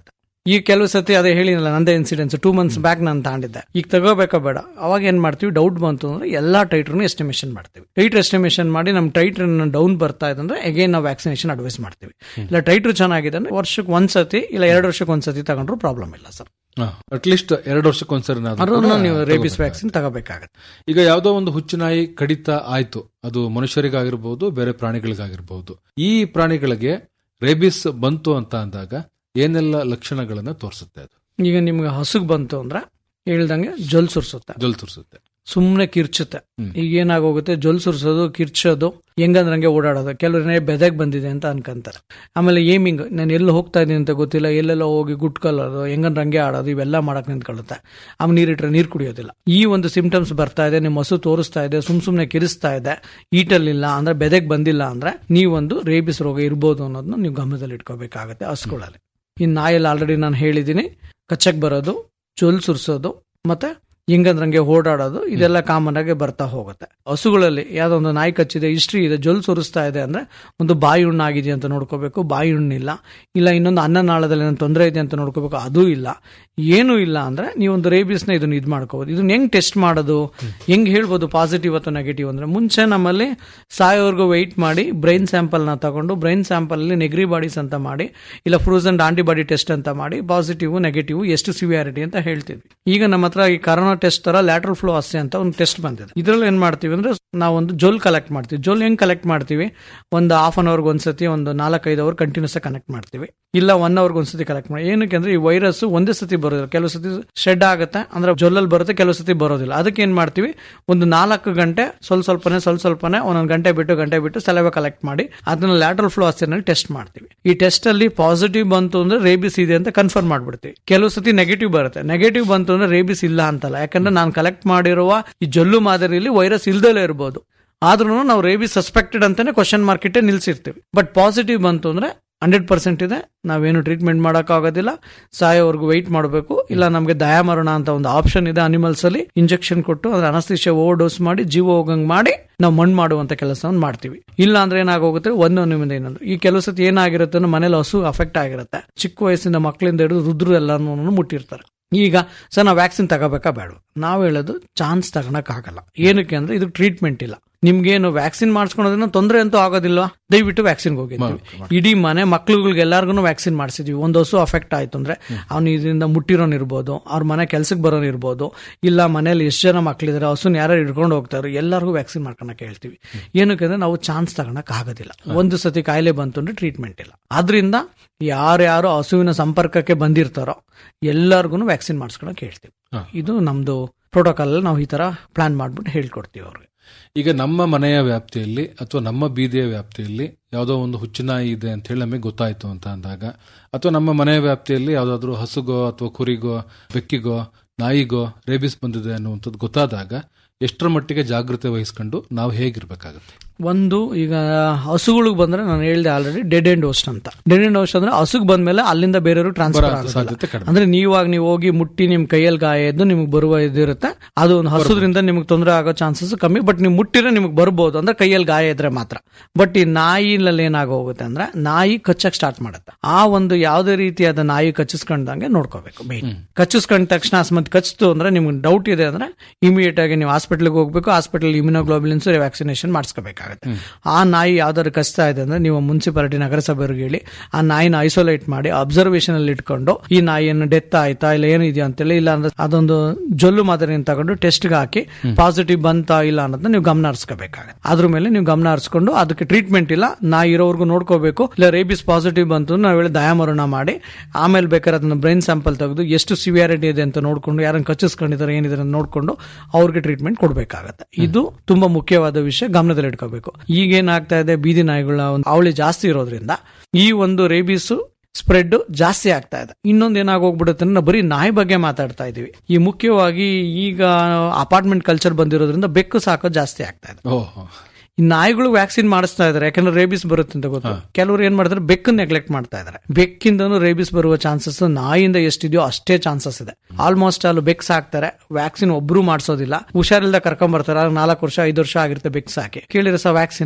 ಈ ಕೆಲವು ಸತಿ ಅದೇ ಹೇಳಿನಲ್ಲ ನಂದೇ ಇನ್ಸಿಡೆನ್ಸ್ ಟೂ ಮಂತ್ಸ್ ಬ್ಯಾಕ್ ನಾನು ತಾಂಡಿದ್ದೆ ಈಗ ತಗೋಬೇಕಾ ಬೇಡ ಅವಾಗ ಏನ್ ಮಾಡ್ತೀವಿ ಡೌಟ್ ಬಂತು ಅಂದ್ರೆ ಎಲ್ಲಾ ಟೈಟ್ರನ್ನು ಎಸ್ಟಿಮೇಷನ್ ಮಾಡ್ತೀವಿ ಟೈಟ್ರ್ ಎಸ್ಟಿಮೇಷನ್ ಮಾಡಿ ನಮ್ಮ ಟೈಟ್ರ್ ಡೌನ್ ಬರ್ತಾ ಇದೆ ಅಂದ್ರೆ ಅಗೇನ್ ನಾವು ವ್ಯಾಕ್ಸಿನೇಷನ್ ಅಡ್ವೈಸ್ ಮಾಡ್ತೀವಿ ಇಲ್ಲ ಟೈಟ್ರ್ ಚೆನ್ನಾಗಿದೆ ಅಂದ್ರೆ ವರ್ಷಕ್ಕೆ ಒಂದ್ಸತಿ ಇಲ್ಲ ಎರಡು ವರ್ಷಕ್ಕೆ ಒಂದ್ಸತಿ ತಗೊಂಡ್ರು ಪ್ರಾಬ್ಲಮ್ ಇಲ್ಲ ಸರ್ ಅಟ್ಲೀಸ್ಟ್ ಎರಡು ವರ್ಷಕ್ಕೊಂದ್ಸರಿ ಅದನ್ನು ನೀವು ರೇಬಿಸ್ ವ್ಯಾಕ್ಸಿನ್ ತಗೋಬೇಕಾಗತ್ತೆ ಈಗ ಯಾವುದೋ ಒಂದು ಹುಚ್ಚುನಾಯಿ ಕಡಿತ ಆಯ್ತು ಅದು ಮನುಷ್ಯರಿಗಾಗಿರ್ಬಹುದು ಬೇರೆ ಪ್ರಾಣಿಗಳಿಗಾಗಿರ್ಬಹುದು ಈ ಪ್ರಾಣಿಗಳಿಗೆ ರೇಬಿಸ್ ಬಂತು ಅಂತ ಅಂದಾಗ ಏನೆಲ್ಲ ಲಕ್ಷಣಗಳನ್ನ ತೋರಿಸುತ್ತೆ ಅದು ಈಗ ನಿಮ್ಗೆ ಹಸುಗ್ ಬಂತು ಅಂದ್ರೆ ಹೇಳ್ದಂಗೆ ಜೊಲ್ ಸುರ್ಸುತ್ತೆ ಜೊಲ್ ತೋರಿಸುತ್ತೆ ಸುಮ್ನೆ ಕಿರ್ಚುತ್ತೆ ಈಗ ಏನಾಗೋಗುತ್ತೆ ಜೊಲ್ ಸುರ್ಸೋದು ಕಿರ್ಚೋದು ಹೆಂಗಂದ್ರಂಗೆ ಓಡಾಡೋದು ಕೆಲವ್ರನ್ನೇ ಬೆದಗ್ ಬಂದಿದೆ ಅಂತ ಅನ್ಕಂತಾರೆ ಆಮೇಲೆ ಏಮಿಂಗ್ ನಾನು ಎಲ್ಲಿ ಹೋಗ್ತಾ ಇದ್ದೀನಿ ಅಂತ ಗೊತ್ತಿಲ್ಲ ಎಲ್ಲೆಲ್ಲ ಹೋಗಿ ಗುಟ್ಕಲ್ಲೋದು ಹೆಂಗಂದ್ರಂಗೆ ಆಡೋದು ಇವೆಲ್ಲ ಮಾಡಕ್ ನಿಂತ್ಕೊಳ್ಳುತ್ತೆ ಆಮೇಲೆ ನೀರಿಟ್ರೆ ನೀರು ಕುಡಿಯೋದಿಲ್ಲ ಈ ಒಂದು ಸಿಂಪ್ಟಮ್ಸ್ ಬರ್ತಾ ಇದೆ ನಿಮ್ಮ ಹಸು ತೋರಿಸ್ತಾ ಇದೆ ಸುಮ್ ಸುಮ್ನೆ ಕಿರಿಸ್ತಾ ಇದೆ ಈಟಲ್ಲಿಲ್ಲ ಅಂದ್ರೆ ಬೆದಗ್ ಬಂದಿಲ್ಲ ಅಂದ್ರೆ ನೀವೊಂದು ರೇಬಿಸ್ ರೋಗ ಇರ್ಬೋದು ಅನ್ನೋದನ್ನ ನೀವು ಗಮನದಲ್ಲಿ ಇಟ್ಕೋಬೇಕಾಗತ್ತೆ ಹಸುಗಳಲ್ಲಿ ಈ ನಾಯಲ್ಲಿ ಆಲ್ರೆಡಿ ನಾನು ಹೇಳಿದ್ದೀನಿ ಕಚ್ಚಕ್ ಬರೋದು ಜೊಲ್ ಸುರ್ಸೋದು ಮತ್ತೆ ಹಿಂಗಂದ್ರಂಗೆ ಓಡಾಡೋದು ಇದೆಲ್ಲ ಕಾಮನ್ ಆಗಿ ಬರ್ತಾ ಹೋಗುತ್ತೆ ಹಸುಗಳಲ್ಲಿ ಯಾವ್ದೋ ಒಂದು ನಾಯಿ ಕಚ್ಚಿದೆ ಹಿಸ್ಟ್ರಿ ಇದೆ ಜೊಲ್ ಸುರಿಸ್ತಾ ಇದೆ ಅಂದ್ರೆ ಒಂದು ಬಾಯಿ ಹುಣ್ಣು ಆಗಿದೆ ಅಂತ ನೋಡ್ಕೋಬೇಕು ಬಾಯಿ ಹುಣ್ಣಿಲ್ಲ ಇಲ್ಲ ಇನ್ನೊಂದು ಅನ್ನನಾಳದಲ್ಲಿ ಏನೋ ತೊಂದರೆ ಇದೆ ಅಂತ ನೋಡ್ಕೋಬೇಕು ಅದೂ ಇಲ್ಲ ಏನೂ ಇಲ್ಲ ಅಂದ್ರೆ ನೀವೊಂದು ರೇಬಿಸ್ನ ಇದನ್ನ ಇದು ಮಾಡ್ಕೋಬಹುದು ಇದನ್ನ ಹೆಂಗ್ ಟೆಸ್ಟ್ ಮಾಡೋದು ಹೆಂಗ್ ಹೇಳ್ಬೋದು ಪಾಸಿಟಿವ್ ಅಥವಾ ನೆಗೆಟಿವ್ ಅಂದ್ರೆ ಮುಂಚೆ ನಮ್ಮಲ್ಲಿ ಸಾಯೋವರೆಗೂ ವೆಯ್ಟ್ ಮಾಡಿ ಬ್ರೈನ್ ಸ್ಯಾಂಪಲ್ ನ ತಗೊಂಡು ಬ್ರೈನ್ ಸ್ಯಾಂಪಲ್ ಅಲ್ಲಿ ನೆಗ್ರಿ ಬಾಡೀಸ್ ಅಂತ ಮಾಡಿ ಇಲ್ಲ ಫ್ರೂಸನ್ ಆಂಟಿಬಾಡಿ ಟೆಸ್ಟ್ ಅಂತ ಮಾಡಿ ಪಾಸಿಟಿವ್ ನೆಗೆಟಿವ್ ಎಷ್ಟು ಸಿವಿಯಾರಿಟಿ ಅಂತ ಹೇಳ್ತಿದ್ವಿ ಈಗ ನಮ್ಮ ಹತ್ರ ಈ ಕರೋನಾ ಟೆಸ್ಟ್ ತರ ಲ್ಯಾಟ್ರಲ್ ಫ್ಲೋ ಅಸ್ಸೆ ಅಂತ ಒಂದು ಟೆಸ್ಟ್ ಬಂದಿದೆ ಇದ್ರಲ್ಲಿ ಏನ್ ಮಾಡ್ತೀವಿ ಅಂದ್ರೆ ನಾವೊಂದು ಜೋಲ್ ಕಲೆಕ್ಟ್ ಮಾಡ್ತೀವಿ ಜೋಲ್ ಹೆಂಗ್ ಕಲೆಕ್ಟ್ ಮಾಡ್ತೀವಿ ಒಂದು ಹಾಫ್ ಅನ್ ಅವರ್ಗೆ ಒಂದ್ಸತಿ ಒಂದು ನಾಲ್ಕೈದು ಅವರ್ ಕಂಟಿನ್ಯೂಸ್ ಕನೆಕ್ಟ್ ಮಾಡ್ತೀವಿ ಇಲ್ಲ ಒನ್ ಅವರ್ಗೆ ಒಂದ್ಸತಿ ಕಲೆಕ್ಟ್ ಮಾಡಿ ಏನಕ್ಕೆ ಅಂದ್ರೆ ಈ ವೈರಸ್ ಒಂದೇ ಸತಿ ಬರೋದಿಲ್ಲ ಕೆಲವು ಸತಿ ಶೆಡ್ ಆಗುತ್ತೆ ಅಂದ್ರೆ ಜೊಲ್ಲಲ್ಲಿ ಬರುತ್ತೆ ಕೆಲವು ಸತಿ ಬರೋದಿಲ್ಲ ಅದಕ್ಕೆ ಏನ್ ಮಾಡ್ತೀವಿ ಒಂದು ನಾಲ್ಕು ಗಂಟೆ ಸ್ವಲ್ಪ ಸ್ವಲ್ಪನೇ ಸ್ವಲ್ಪ ಸ್ವಲ್ಪನೇ ಒಂದೊಂದು ಗಂಟೆ ಬಿಟ್ಟು ಗಂಟೆ ಬಿಟ್ಟು ಸಲವೆ ಕಲೆಕ್ಟ್ ಮಾಡಿ ಅದನ್ನ ಲ್ಯಾಟ್ರಲ್ ಫ್ಲೋ ಅಸ್ಸೆನಲ್ಲಿ ಟೆಸ್ಟ್ ಮಾಡ್ತೀವಿ ಈ ಟೆಸ್ಟ್ ಅಲ್ಲಿ ಪಾಸಿಟಿವ್ ಬಂತು ಅಂದ್ರೆ ರೇಬಿಸ್ ಇದೆ ಅಂತ ಕನ್ಫರ್ಮ್ ಮಾಡ್ಬಿಡ್ತೀವಿ ಕೆಲವು ಸತಿ ನೆಗೆಟಿವ್ ಬರುತ್ತೆ ನೆಗೆಟಿವ್ ಬಂತು ಅಂದ್ರೆ ರೇಬಿಸ್ ಇಲ್ಲ ಅಂತಲ್ಲ ಯಾಕಂದ್ರೆ ನಾನು ಕಲೆಕ್ಟ್ ಮಾಡಿರುವ ಈ ಜೊಲ್ಲು ಮಾದರಿಯಲ್ಲಿ ವೈರಸ್ ಇಲ್ದಲೇ ಇರಬಹುದು ಆದ್ರೂ ನಾವು ರೇಬಿಸ್ ಸಸ್ಪೆಕ್ಟೆಡ್ ಅಂತಾನೆ ಕ್ವಶನ್ ಮಾರ್ಕೆಟ್ ನಿಲ್ಸಿರ್ತೀವಿ ಬಟ್ ಪಾಸಿಟಿವ್ ಬಂತು ಅಂದ್ರೆ ಹಂಡ್ರೆಡ್ ಪರ್ಸೆಂಟ್ ಇದೆ ನಾವೇನು ಟ್ರೀಟ್ಮೆಂಟ್ ಮಾಡೋಕ್ಕಾಗೋದಿಲ್ಲ ಸಾಯೋವರೆಗೂ ವೆಯ್ಟ್ ಮಾಡಬೇಕು ಇಲ್ಲ ನಮಗೆ ದಯಾಮರಣ ಅಂತ ಒಂದು ಆಪ್ಷನ್ ಇದೆ ಅನಿಮಲ್ಸ್ ಅಲ್ಲಿ ಇಂಜೆಕ್ಷನ್ ಕೊಟ್ಟು ಅದ್ರ ಅನಸ್ತಿಷ್ಯ ಓವರ್ ಡೋಸ್ ಮಾಡಿ ಜೀವ ಹೋಗಂಗ್ ಮಾಡಿ ನಾವು ಮಣ್ಣು ಮಾಡುವಂತ ಕೆಲಸವನ್ನು ಮಾಡ್ತೀವಿ ಇಲ್ಲ ಅಂದ್ರೆ ಏನಾಗೋಗುತ್ತೆ ಒಂದು ನಿಮ್ಮಿಂದ ಇನ್ನೊಂದು ಈ ಕೆಲವು ಸತಿ ಏನಾಗಿರುತ್ತೆ ಅಂದ್ರೆ ಮನೇಲಿ ಹಸು ಅಫೆಕ್ಟ್ ಆಗಿರುತ್ತೆ ಚಿಕ್ಕ ವಯಸ್ಸಿಂದ ಮಕ್ಕಳಿಂದ ಹಿಡಿದು ರುದ್ರು ಎಲ್ಲಾನು ಮುಟ್ಟಿರ್ತಾರೆ ಈಗ ಸರ್ ನಾವು ವ್ಯಾಕ್ಸಿನ್ ತಗೋಬೇಕಾ ಬೇಡ ನಾವು ಹೇಳೋದು ಚಾನ್ಸ್ ತಗೊಳಕ್ಕಾಗಲ್ಲ ಏನಕ್ಕೆ ಅಂದ್ರೆ ಇದು ಟ್ರೀಟ್ಮೆಂಟ್ ಇಲ್ಲ ನಿಮ್ಗೇನು ವ್ಯಾಕ್ಸಿನ್ ಮಾಡಿಸ್ಕೊಳೋದ್ರಿಂದ ತೊಂದರೆ ಅಂತೂ ಆಗೋದಿಲ್ವಾ ದಯವಿಟ್ಟು ವ್ಯಾಕ್ಸಿನ್ ಹೋಗಿದ್ವಿ ಇಡೀ ಮನೆ ಮಕ್ಳುಗಳಿಗೆ ಎಲ್ಲಾರ್ಗು ವ್ಯಾಕ್ಸಿನ್ ಮಾಡಿಸಿದ್ವಿ ಒಂದು ಹಸು ಅಫೆಕ್ಟ್ ಆಯ್ತು ಅಂದ್ರೆ ಅವ್ನು ಇದರಿಂದ ಮುಟ್ಟಿರೋನ್ ಇರ್ಬೋದು ಅವ್ರ ಮನೆ ಕೆಲ್ಸಕ್ಕೆ ಬರೋನ್ ಇರ್ಬೋದು ಇಲ್ಲ ಮನೇಲಿ ಎಷ್ಟು ಜನ ಮಕ್ಳಿದಾರೆ ಹಸುನ ಯಾರು ಹಿಡ್ಕೊಂಡು ಹೋಗ್ತಾರೆ ಎಲ್ಲರಿಗೂ ವ್ಯಾಕ್ಸಿನ್ ಮಾಡ್ಕೊಳಕ್ ಹೇಳ್ತೀವಿ ಏನಕ್ಕೆ ಅಂದ್ರೆ ನಾವು ಚಾನ್ಸ್ ತಗೊಳಕ್ ಆಗೋದಿಲ್ಲ ಒಂದು ಸತಿ ಕಾಯಿಲೆ ಬಂತು ಅಂದ್ರೆ ಟ್ರೀಟ್ಮೆಂಟ್ ಇಲ್ಲ ಆದ್ರಿಂದ ಯಾರ್ಯಾರು ಹಸುವಿನ ಸಂಪರ್ಕಕ್ಕೆ ಬಂದಿರ್ತಾರೋ ಎಲ್ಲರಿಗೂ ವ್ಯಾಕ್ಸಿನ್ ಮಾಡಿಸ್ಕೊಳಕ್ ಹೇಳ್ತೀವಿ ಇದು ನಮ್ದು ಪ್ರೋಟೋಕಾಲ್ ನಾವು ಈ ತರ ಪ್ಲಾನ್ ಮಾಡ್ಬಿಟ್ಟು ಹೇಳ್ಕೊಡ್ತೀವಿ ಅವ್ರಿಗೆ ಈಗ ನಮ್ಮ ಮನೆಯ ವ್ಯಾಪ್ತಿಯಲ್ಲಿ ಅಥವಾ ನಮ್ಮ ಬೀದಿಯ ವ್ಯಾಪ್ತಿಯಲ್ಲಿ ಯಾವುದೋ ಒಂದು ಹುಚ್ಚುನಾಯಿ ಇದೆ ಅಂತ ಹೇಳಿ ನಮಗೆ ಗೊತ್ತಾಯ್ತು ಅಂತ ಅಂದಾಗ ಅಥವಾ ನಮ್ಮ ಮನೆಯ ವ್ಯಾಪ್ತಿಯಲ್ಲಿ ಯಾವುದಾದ್ರೂ ಹಸುಗೋ ಅಥವಾ ಕುರಿಗೋ ಬೆಕ್ಕಿಗೋ ನಾಯಿಗೋ ರೇಬಿಸ್ ಬಂದಿದೆ ಅನ್ನುವಂಥದ್ದು ಗೊತ್ತಾದಾಗ ಎಷ್ಟರ ಮಟ್ಟಿಗೆ ಜಾಗೃತೆ ವಹಿಸ್ಕೊಂಡು ನಾವು ಹೇಗಿರ್ಬೇಕಾಗತ್ತೆ ಒಂದು ಈಗ ಹಸುಗಳಿಗೆ ಬಂದ್ರೆ ನಾನು ಹೇಳಿದೆ ಆಲ್ರೆಡಿ ಡೆಡ್ ಎಂಡ್ ಹೋಸ್ಟ್ ಅಂತ ಡೆಡ್ ಎಂಡ್ ಹೋಸ್ಟ್ ಅಂದ್ರೆ ಹಸುಗ್ ಬಂದ್ಮೇಲೆ ಅಲ್ಲಿಂದ ಬೇರೆಯವರು ಟ್ರಾನ್ಸ್ಫರ್ ಬರೋ ಸಾಧ್ಯತೆ ಕಡಿಮೆ. ಅಂದ್ರೆ ನೀವಾಗ ನೀವು ಹೋಗಿ ಮುಟ್ಟಿ ನಿಮ್ ಕೈಯಲ್ಲಿ ಗಾಯ ಇದ್ದು ನಿಮ್ಗೆ ಬರುವ ಇದಿರುತ್ತೆ ಅದು ಒಂದು ಹಸುದ್ರಿಂದ ನಿಮ್ಗೆ ತೊಂದರೆ ಆಗೋ ಚಾನ್ಸಸ್ ಕಮ್ಮಿ ಬಟ್ ನೀವು ಮುಟ್ಟಿದ್ರೆ ನಿಮ್ಗೆ ಬರ್ಬೋದು ಅಂದ್ರೆ ಕೈಯಲ್ಲಿ ಗಾಯ ಇದ್ರೆ ಮಾತ್ರ ಬಟ್ ಈ ನಾಯಿನಲ್ಲಿ ಏನಾಗೋಗುತ್ತೆ ಅಂದ್ರೆ ನಾಯಿ ಕಚ್ಚಕ್ ಸ್ಟಾರ್ಟ್ ಮಾಡುತ್ತೆ ಆ ಒಂದು ಯಾವುದೇ ರೀತಿಯಾದ ನಾಯಿ ಕಚ್ಚಿಸ್ಕೊಂಡಂಗೆ ನೋಡ್ಕೋಬೇಕು ಮೇನ್ ಕಚ್ಚಿಸ್ಕೊಂಡ ತಕ್ಷಣ ಅಸ್ಮತ್ ಕಚ್ತು ಅಂದ್ರೆ ನಿಮ್ಗೆ ಡೌಟ್ ಇದೆ ಅಂದ್ರೆ ಇಮಿಡಿಯೇಟ್ ಆಗಿ ನೀವು ಹಾಸ್ಪಿಟಲ್ಗೆ ಹೋಗ್ಬೇಕು ಹಾಸ್ಪಿಟಲ್ ಇಮ್ಯುನೋಗ್ಲೋಬಿಲಿನ್ಸ್ ವ್ಯಾಕ್ಸಿನೇಷನ್ ಮಾಡಿಸ್ಕೋಬೇಕಾಗುತ್ತೆ ಆ ನಾಯಿ ಯಾವ್ದಾದ್ರು ಕಚ್ತಾ ಇದೆ ಅಂದ್ರೆ ನೀವು ಮುನ್ಸಿಪಾಲಿಟಿ ನಗರಸಭೆಯವ್ರಿಗೆ ಹೇಳಿ ಆ ನಾಯಿನ ಐಸೋಲೇಟ್ ಮಾಡಿ ಅಬ್ಸರ್ವೇಷನ್ ಅಲ್ಲಿ ಇಟ್ಕೊಂಡು ಈ ನಾಯಿಯನ್ನು ಡೆತ್ ಆಯ್ತಾ ಇಲ್ಲ ಏನಿದೆಯಾ ಅಂತೇಳಿ ಇಲ್ಲ ಅಂದ್ರೆ ಅದೊಂದು ಜೊಲ್ಲು ಮಾದರಿಯನ್ನು ತಗೊಂಡು ಟೆಸ್ಟ್ಗೆ ಹಾಕಿ ಪಾಸಿಟಿವ್ ಬಂತಾ ಇಲ್ಲ ಅನ್ನೋದನ್ನ ನೀವು ಗಮನ ಹರಿಸ್ಕೋಬೇಕಾಗುತ್ತೆ ಅದ್ರ ಮೇಲೆ ನೀವು ಗಮನ ಹರಿಸ್ಕೊಂಡು ಅದಕ್ಕೆ ಟ್ರೀಟ್ಮೆಂಟ್ ಇಲ್ಲ ನಾಯಿ ಇರೋವರೆಗೂ ನೋಡ್ಕೋಬೇಕು ಇಲ್ಲ ರೇಬಿಸ್ ಪಾಸಿಟಿವ್ ಬಂತು ನಾವು ಹೇಳಿ ದಯಾಮರಣ ಮಾಡಿ ಆಮೇಲೆ ಬೇಕಾದ್ರೆ ಅದನ್ನ ಬ್ರೈನ್ ಸ್ಯಾಂಪಲ್ ತೆಗೆದು ಎಷ್ಟು ಸಿವಿಯಾರಿಟಿ ಇದೆ ಅಂತ ನೋಡ್ಕೊಂಡು ಯಾರನ್ನ ಕಚ್ಚಿಸ್ಕೊಂಡಿದ್ದಾರೆ ಏನಿದೆ ಅಂತ ನೋಡ್ಕೊಂಡು ಅವ್ರಿಗೆ ಟ್ರೀಟ್ಮೆಂಟ್ ಕೊಡ್ಬೇಕಾಗತ್ತೆ ಇದು ತುಂಬಾ ಮುಖ್ಯವಾದ ವಿಷಯ ಗಮನದಲ್ಲಿ ಇಟ್ಕೋಬೇಕು ಈಗ ಏನಾಗ್ತಾ ಇದೆ ಬೀದಿ ನಾಯಿಗಳ ಒಂದು ಅವಳಿ ಜಾಸ್ತಿ ಇರೋದ್ರಿಂದ ಈ ಒಂದು ರೇಬಿಸ್ ಸ್ಪ್ರೆಡ್ ಜಾಸ್ತಿ ಆಗ್ತಾ ಇದೆ ಇನ್ನೊಂದು ಏನಾಗೋಗ್ಬಿಡುತ್ತೆ ಅಂದ್ರೆ ನಾವು ಬರೀ ನಾಯಿ ಬಗ್ಗೆ ಮಾತಾಡ್ತಾ ಇದೀವಿ ಈ ಮುಖ್ಯವಾಗಿ ಈಗ ಅಪಾರ್ಟ್ಮೆಂಟ್ ಕಲ್ಚರ್ ಬಂದಿರೋದ್ರಿಂದ ಬೆಕ್ಕು ಸಾಕೋದು ಜಾಸ್ತಿ ಆಗ್ತಾ ಇದೆ ಓಹೋ ಈ ನಾಯಿಗಳು ವ್ಯಾಕ್ಸಿನ್ ಮಾಡಿಸ್ತಾ ಇದಾರೆ ಯಾಕಂದ್ರೆ ರೇಬಿಸ್ ಬರುತ್ತೆ ಅಂತ ಗೊತ್ತು ಕೆಲವರು ಏನ್ ಮಾಡ್ತಾರೆ ಬೆಕ್ಕನ್ನು ನೆಗ್ಲೆಕ್ಟ್ ಮಾಡ್ತಾ ಇದಾರೆ ಬೆಕ್ಕಿಂದನೂ ರೇಬಿಸ್ ಬರುವ ಚಾನ್ಸಸ್ ನಾಯಿಯಿಂದ ಎಷ್ಟಿದೆಯೋ ಅಷ್ಟೇ ಚಾನ್ಸಸ್ ಇದೆ ಆಲ್ಮೋಸ್ಟ್ ಅಲ್ಲಿ ಬೆಕ್ಸ್ ಹಾಕ್ತಾರೆ ವ್ಯಾಕ್ಸಿನ್ ಒಬ್ರು ಮಾಡಿಸೋದಿಲ್ಲ ಹುಷಾರಿಲ್ದ ಕರ್ಕೊಂಡ್ ಬರ್ತಾರೆ ನಾಲ್ಕು ವರ್ಷ ಐದು ವರ್ಷ ಆಗಿರುತ್ತೆ ಬೆಕ್ಸ್ ಹಾಕಿ ಕೇಳಿದ್ರೆ ಸಹ ವ್ಯಾಕ್ಸಿನ್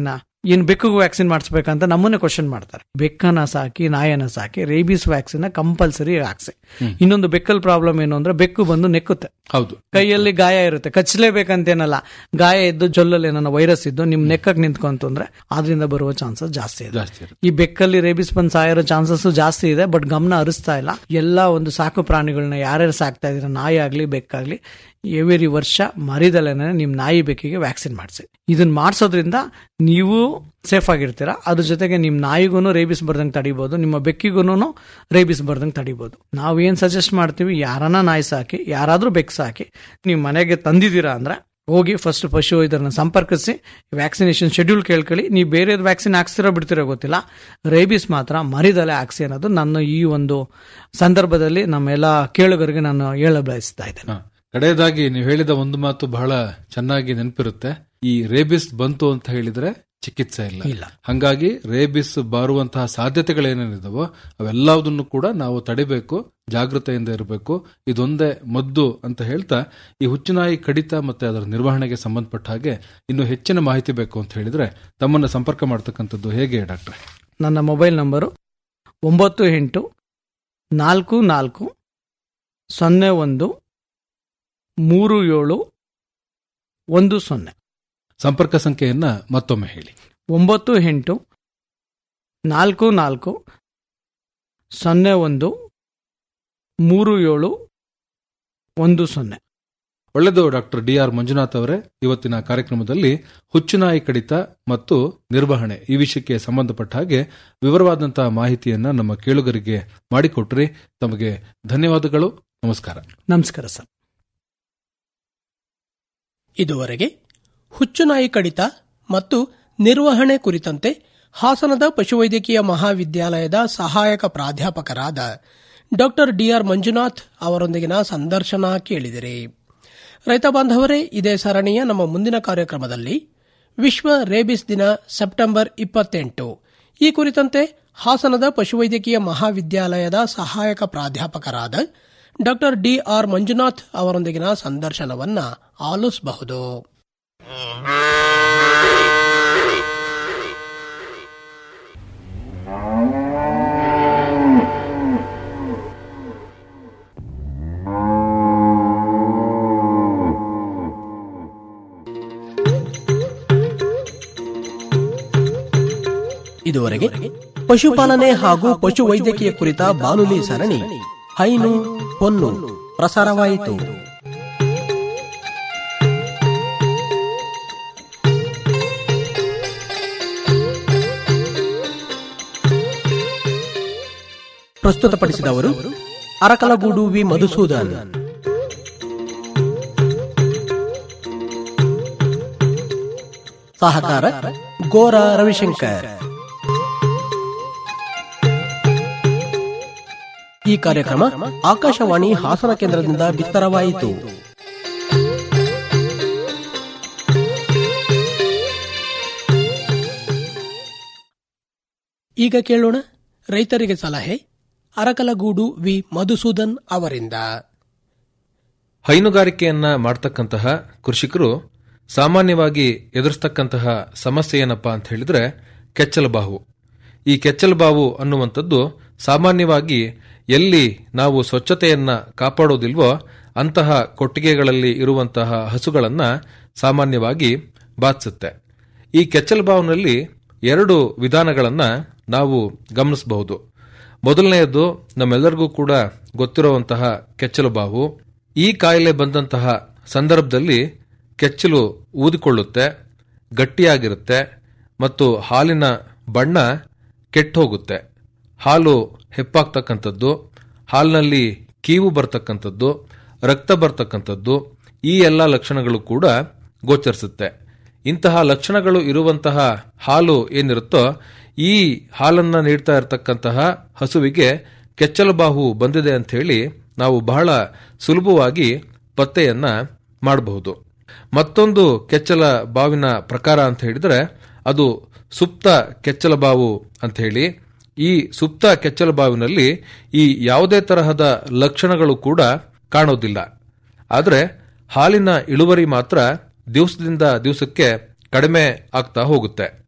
ಏನ್ ಬೆಕ್ಕಿಗೂ ವ್ಯಾಕ್ಸಿನ್ ಮಾಡಿಸ್ಬೇಕಂತ ನಮ್ಮನ್ನೇ ಕ್ವಶನ್ ಮಾಡ್ತಾರೆ ಬೆಕ್ಕನ್ನ ಸಾಕಿ ನಾಯನ್ನ ಸಾಕಿ ರೇಬಿಸ್ ವ್ಯಾಕ್ಸಿನ್ ಕಂಪಲ್ಸರಿ ಹಾಕ್ಸಿ ಇನ್ನೊಂದು ಬೆಕ್ಕಲ್ ಪ್ರಾಬ್ಲಮ್ ಏನು ಅಂದ್ರೆ ಬೆಕ್ಕು ಬಂದು ನೆಕ್ಕುತ್ತೆ ಹೌದು ಕೈಯಲ್ಲಿ ಗಾಯ ಇರುತ್ತೆ ಕಚ್ಚಲೇಬೇಕಂತೇನಲ್ಲ ಗಾಯ ಇದ್ದು ಜೊಲ್ಲಲ್ಲಿ ಏನನ್ನ ವೈರಸ್ ಇದ್ದು ನಿಮ್ ನೆಕ್ಕಕ್ ನಿಂತ್ಕೊಂತು ಅಂದ್ರೆ ಅದರಿಂದ ಬರುವ ಚಾನ್ಸಸ್ ಜಾಸ್ತಿ ಇದೆ ಜಾಸ್ತಿ ಇರುತ್ತೆ ಈ ಬೆಕ್ಕಲ್ಲಿ ರೇಬಿಸ್ ಬಂದ್ ಸಾಯಿರೋ ಚಾನ್ಸಸ್ ಜಾಸ್ತಿ ಇದೆ ಬಟ್ ಗಮನ ಹರಿಸ್ತಾ ಇಲ್ಲ ಎಲ್ಲ ಒಂದು ಸಾಕು ಪ್ರಾಣಿಗಳನ್ನ ಯಾರ್ಯಾರು ಸಾಕ್ತಾ ಇದ್ರೆ ನಾಯಿ ಆಗ್ಲಿ ಬೆಕ್ಕಾಗ್ಲಿ ಎವರಿ ವರ್ಷ ಮರಿದಲೇನೆ ನಿಮ್ ನಾಯಿ ಬೆಕ್ಕಿಗೆ ವ್ಯಾಕ್ಸಿನ್ ಮಾಡಿಸಿ ಇದನ್ನ ಮಾಡಿಸೋದ್ರಿಂದ ನೀವು ಸೇಫ್ ಆಗಿರ್ತೀರಾ ಅದ್ರ ಜೊತೆಗೆ ನಿಮ್ ನಾಯಿಗೂ ರೇಬಿಸ್ ಬರ್ದಂಗೆ ತಡಿಬಹುದು ನಿಮ್ಮ ಬೆಕ್ಕಿಗೂ ರೇಬಿಸ್ ಬರ್ದಂಗೆ ತಡಿಬಹುದು ನಾವು ಏನ್ ಸಜೆಸ್ಟ್ ಮಾಡ್ತೀವಿ ಯಾರನ್ನ ನಾಯಿ ಸಾಕಿ ಯಾರಾದ್ರೂ ಬೆಕ್ಕು ಸಾಕಿ ನೀವು ಮನೆಗೆ ತಂದಿದ್ದೀರಾ ಅಂದ್ರೆ ಹೋಗಿ ಫಸ್ಟ್ ಪಶು ಇದನ್ನ ಸಂಪರ್ಕಿಸಿ ವ್ಯಾಕ್ಸಿನೇಷನ್ ಶೆಡ್ಯೂಲ್ ಕೇಳ್ಕೊಳ್ಳಿ ನೀವು ಬೇರೆ ವ್ಯಾಕ್ಸಿನ್ ಹಾಕ್ಸ್ತಿರೋ ಬಿಡ್ತಿರೋ ಗೊತ್ತಿಲ್ಲ ರೇಬಿಸ್ ಮಾತ್ರ ಮರಿದಲೆ ಹಾಕ್ಸಿ ಅನ್ನೋದು ನನ್ನ ಈ ಒಂದು ಸಂದರ್ಭದಲ್ಲಿ ನಮ್ಮೆಲ್ಲ ಕೇಳುಗರಿಗೆ ನಾನು ಹೇಳ ಬಯಸ್ತಾ ಇದ್ದೇನೆ ಹ. ಕಡೆಯದಾಗಿ ನೀವು ಹೇಳಿದ ಒಂದು ಮಾತು ಬಹಳ ಚೆನ್ನಾಗಿ ನೆನಪಿರುತ್ತೆ ಈ ರೇಬಿಸ್ ಬಂತು ಅಂತ ಹೇಳಿದ್ರೆ ಚಿಕಿತ್ಸೆ ಇಲ್ಲ ಇಲ್ಲ. ಹಂಗಾಗಿ ರೇಬಿಸ್ ಬಾರುವಂತಹ ಸಾಧ್ಯತೆಗಳೇನೇನಿದಾವೋ ಅವೆಲ್ಲದನ್ನು ಕೂಡ ನಾವು ತಡಿಬೇಕು ಜಾಗೃತೆಯಿಂದ ಇರಬೇಕು ಇದೊಂದೇ ಮದ್ದು ಅಂತ ಹೇಳ್ತಾ ಈ ಹುಚ್ಚುನಾಯಿ ಕಡಿತ ಮತ್ತೆ ಅದರ ನಿರ್ವಹಣೆಗೆ ಸಂಬಂಧಪಟ್ಟ ಹಾಗೆ ಇನ್ನು ಹೆಚ್ಚಿನ ಮಾಹಿತಿ ಬೇಕು ಅಂತ ಹೇಳಿದ್ರೆ ತಮ್ಮನ್ನ ಸಂಪರ್ಕ ಮಾಡ್ತಕ್ಕಂಥದ್ದು ಹೇಗೆ ಡಾಕ್ಟ್ರೆ ನನ್ನ ಮೊಬೈಲ್ ನಂಬರು ಒಂಬತ್ತು ಎಂಟು ನಾಲ್ಕು ನಾಲ್ಕು ಸೊನ್ನೆ ಒಂದು ಮೂರು ಏಳು ಒಂದು ಸೊನ್ನೆ ಸಂಪರ್ಕ ಸಂಖ್ಯೆಯನ್ನ ಮತ್ತೊಮ್ಮೆ ಹೇಳಿ ಒಂಬತ್ತು ಎಂಟು ನಾಲ್ಕು ನಾಲ್ಕು ಸೊನ್ನೆ ಒಂದು ಮೂರು ಏಳು ಒಂದು ಸೊನ್ನೆ ಒಳ್ಳೆಯದು ಡಾಕ್ಟರ್ ಡಿ ಆರ್ ಮಂಜುನಾಥ್ ಅವರೇ ಇವತ್ತಿನ ಕಾರ್ಯಕ್ರಮದಲ್ಲಿ ಹುಚ್ಚುನಾಯಿ ಕಡಿತ ಮತ್ತು ನಿರ್ವಹಣೆ ಈ ವಿಷಯಕ್ಕೆ ಸಂಬಂಧಪಟ್ಟ ಹಾಗೆ ವಿವರವಾದಂತಹ ಮಾಹಿತಿಯನ್ನ ನಮ್ಮ ಕೇಳುಗರಿಗೆ ಮಾಡಿಕೊಟ್ರಿ ತಮಗೆ ಧನ್ಯವಾದಗಳು ನಮಸ್ಕಾರ ನಮಸ್ಕಾರ ಸರ್ ಇದುವರೆಗೆ ಹುಚ್ಚುನಾಯಿ ಕಡಿತ ಮತ್ತು ನಿರ್ವಹಣೆ ಕುರಿತಂತೆ ಹಾಸನದ ಪಶುವೈದ್ಯಕೀಯ ಮಹಾವಿದ್ಯಾಲಯದ ಸಹಾಯಕ ಪ್ರಾಧ್ಯಾಪಕರಾದ ಡಾಕ್ಟರ್ ಡಿಆರ್ ಮಂಜುನಾಥ್ ಅವರೊಂದಿಗಿನ ಸಂದರ್ಶನ ಕೇಳಿದಿರಿ ರೈತ ಬಾಂಧವರೇ ಇದೇ ಸರಣಿಯ ನಮ್ಮ ಮುಂದಿನ ಕಾರ್ಯಕ್ರಮದಲ್ಲಿ ವಿಶ್ವ ರೇಬಿಸ್ ದಿನ ಸೆಪ್ಟೆಂಬರ್ ಇಪ್ಪತ್ತೆಂಟು ಈ ಕುರಿತಂತೆ ಹಾಸನದ ಪಶುವೈದ್ಯಕೀಯ ಮಹಾವಿದ್ಯಾಲಯದ ಸಹಾಯಕ ಪ್ರಾಧ್ಯಾಪಕರಾದ ಡಾಕ್ಟರ್ ಡಿಆರ್ ಮಂಜುನಾಥ್ ಅವರೊಂದಿಗಿನ ಸಂದರ್ಶನವನ್ನ ಆಲಿಸಬಹುದು ಇದುವರೆಗೆ ಪಶುಪಾಲನೆ ಹಾಗೂ ಪಶುವೈದ್ಯಕೀಯ ಕುರಿತ ಬಾನುಲಿ ಸರಣಿ ಹೈನು ಹೊನ್ನು ಪ್ರಸಾರವಾಯಿತು ಪ್ರಸ್ತುತಪಡಿಸಿದವರು ಅರಕಲಗೂಡು ವಿ ಮಧುಸೂದನ್ ಸಹಕಾರ ಗೋರ ರವಿಶಂಕರ್ ಈ ಕಾರ್ಯಕ್ರಮ ಆಕಾಶವಾಣಿ ಹಾಸನ ಕೇಂದ್ರದಿಂದ ಬಿತ್ತರವಾಯಿತು ಈಗ ಕೇಳೋಣ ರೈತರಿಗೆ ಸಲಹೆ ಅರಕಲಗೂಡು ವಿ ಮಧುಸೂದನ್ ಅವರಿಂದ ಹೈನುಗಾರಿಕೆಯನ್ನ ಮಾಡ್ತಕ್ಕಂತಹ ಕೃಷಿಕರು ಸಾಮಾನ್ಯವಾಗಿ ಎದುರಿಸ್ತಕ್ಕಂತಹ ಸಮಸ್ಯೆ ಏನಪ್ಪಾ ಅಂತ ಹೇಳಿದ್ರೆ ಕೆಚ್ಚಲಬಾವು ಈ ಕೆಚ್ಚಲಬಾವು ಅನ್ನುವಂಥದ್ದು ಸಾಮಾನ್ಯವಾಗಿ ಎಲ್ಲಿ ನಾವು ಸ್ವಚ್ಛತೆಯನ್ನ ಕಾಪಾಡೋದಿಲ್ವೋ ಅಂತಹ ಕೊಟ್ಟಿಗೆಗಳಲ್ಲಿ ಇರುವಂತಹ ಹಸುಗಳನ್ನ ಸಾಮಾನ್ಯವಾಗಿ ಬಾಧಿಸುತ್ತೆ ಈ ಕೆಚ್ಚಲಬಾವಿನಲ್ಲಿ ಎರಡು ವಿಧಾನಗಳನ್ನ ನಾವು ಗಮನಿಸಬಹುದು ಮೊದಲನೆಯದು ನಮ್ಮೆಲ್ಲರಿಗೂ ಕೂಡ ಗೊತ್ತಿರುವಂತಹ ಕೆಚ್ಚಲುಬಾವು ಈ ಕಾಯಿಲೆ ಬಂದಂತಹ ಸಂದರ್ಭದಲ್ಲಿ ಕೆಚ್ಚಲು ಊದಿಕೊಳ್ಳುತ್ತೆ ಗಟ್ಟಿಯಾಗಿರುತ್ತೆ ಮತ್ತು ಹಾಲಿನ ಬಣ್ಣ ಕೆಟ್ಟು ಹೋಗುತ್ತೆ ಹಾಲು ಹೆಪ್ಪಾಗ್ತಕ್ಕಂಥದ್ದು ಹಾಲಿನಲ್ಲಿ ಕೀವು ಬರ್ತಕ್ಕಂಥದ್ದು ರಕ್ತ ಬರ್ತಕ್ಕಂಥದ್ದು ಈ ಎಲ್ಲ ಲಕ್ಷಣಗಳು ಕೂಡ ಗೋಚರಿಸುತ್ತೆ ಇಂತಹ ಲಕ್ಷಣಗಳು ಇರುವಂತಹ ಹಾಲು ಏನಿರುತ್ತೋ ಈ ಹಾಲನ್ನ ನೀಡ್ತಾ ಇರತಕ್ಕಂತಹ ಹಸುವಿಗೆ ಕೆಚ್ಚಲುಬಾಹು ಬಂದಿದೆ ಅಂತ ಹೇಳಿ ನಾವು ಬಹಳ ಸುಲಭವಾಗಿ ಪತ್ತೆಯನ್ನ ಮಾಡಬಹುದು ಮತ್ತೊಂದು ಕೆಚ್ಚಲ ಬಾವಿನ ಪ್ರಕಾರ ಅಂತ ಹೇಳಿದ್ರೆ ಅದು ಸುಪ್ತ ಕೆಚ್ಚಲ ಬಾವು ಅಂತ ಹೇಳಿ ಈ ಸುಪ್ತ ಕೆಚ್ಚಲ ಬಾವಿನಲ್ಲಿ ಈ ಯಾವುದೇ ತರಹದ ಲಕ್ಷಣಗಳು ಕೂಡ ಕಾಣೋದಿಲ್ಲ ಆದರೆ ಹಾಲಿನ ಇಳುವರಿ ಮಾತ್ರ ದಿವಸದಿಂದ ದಿವಸಕ್ಕೆ ಕಡಿಮೆ ಆಗ್ತಾ ಹೋಗುತ್ತೆ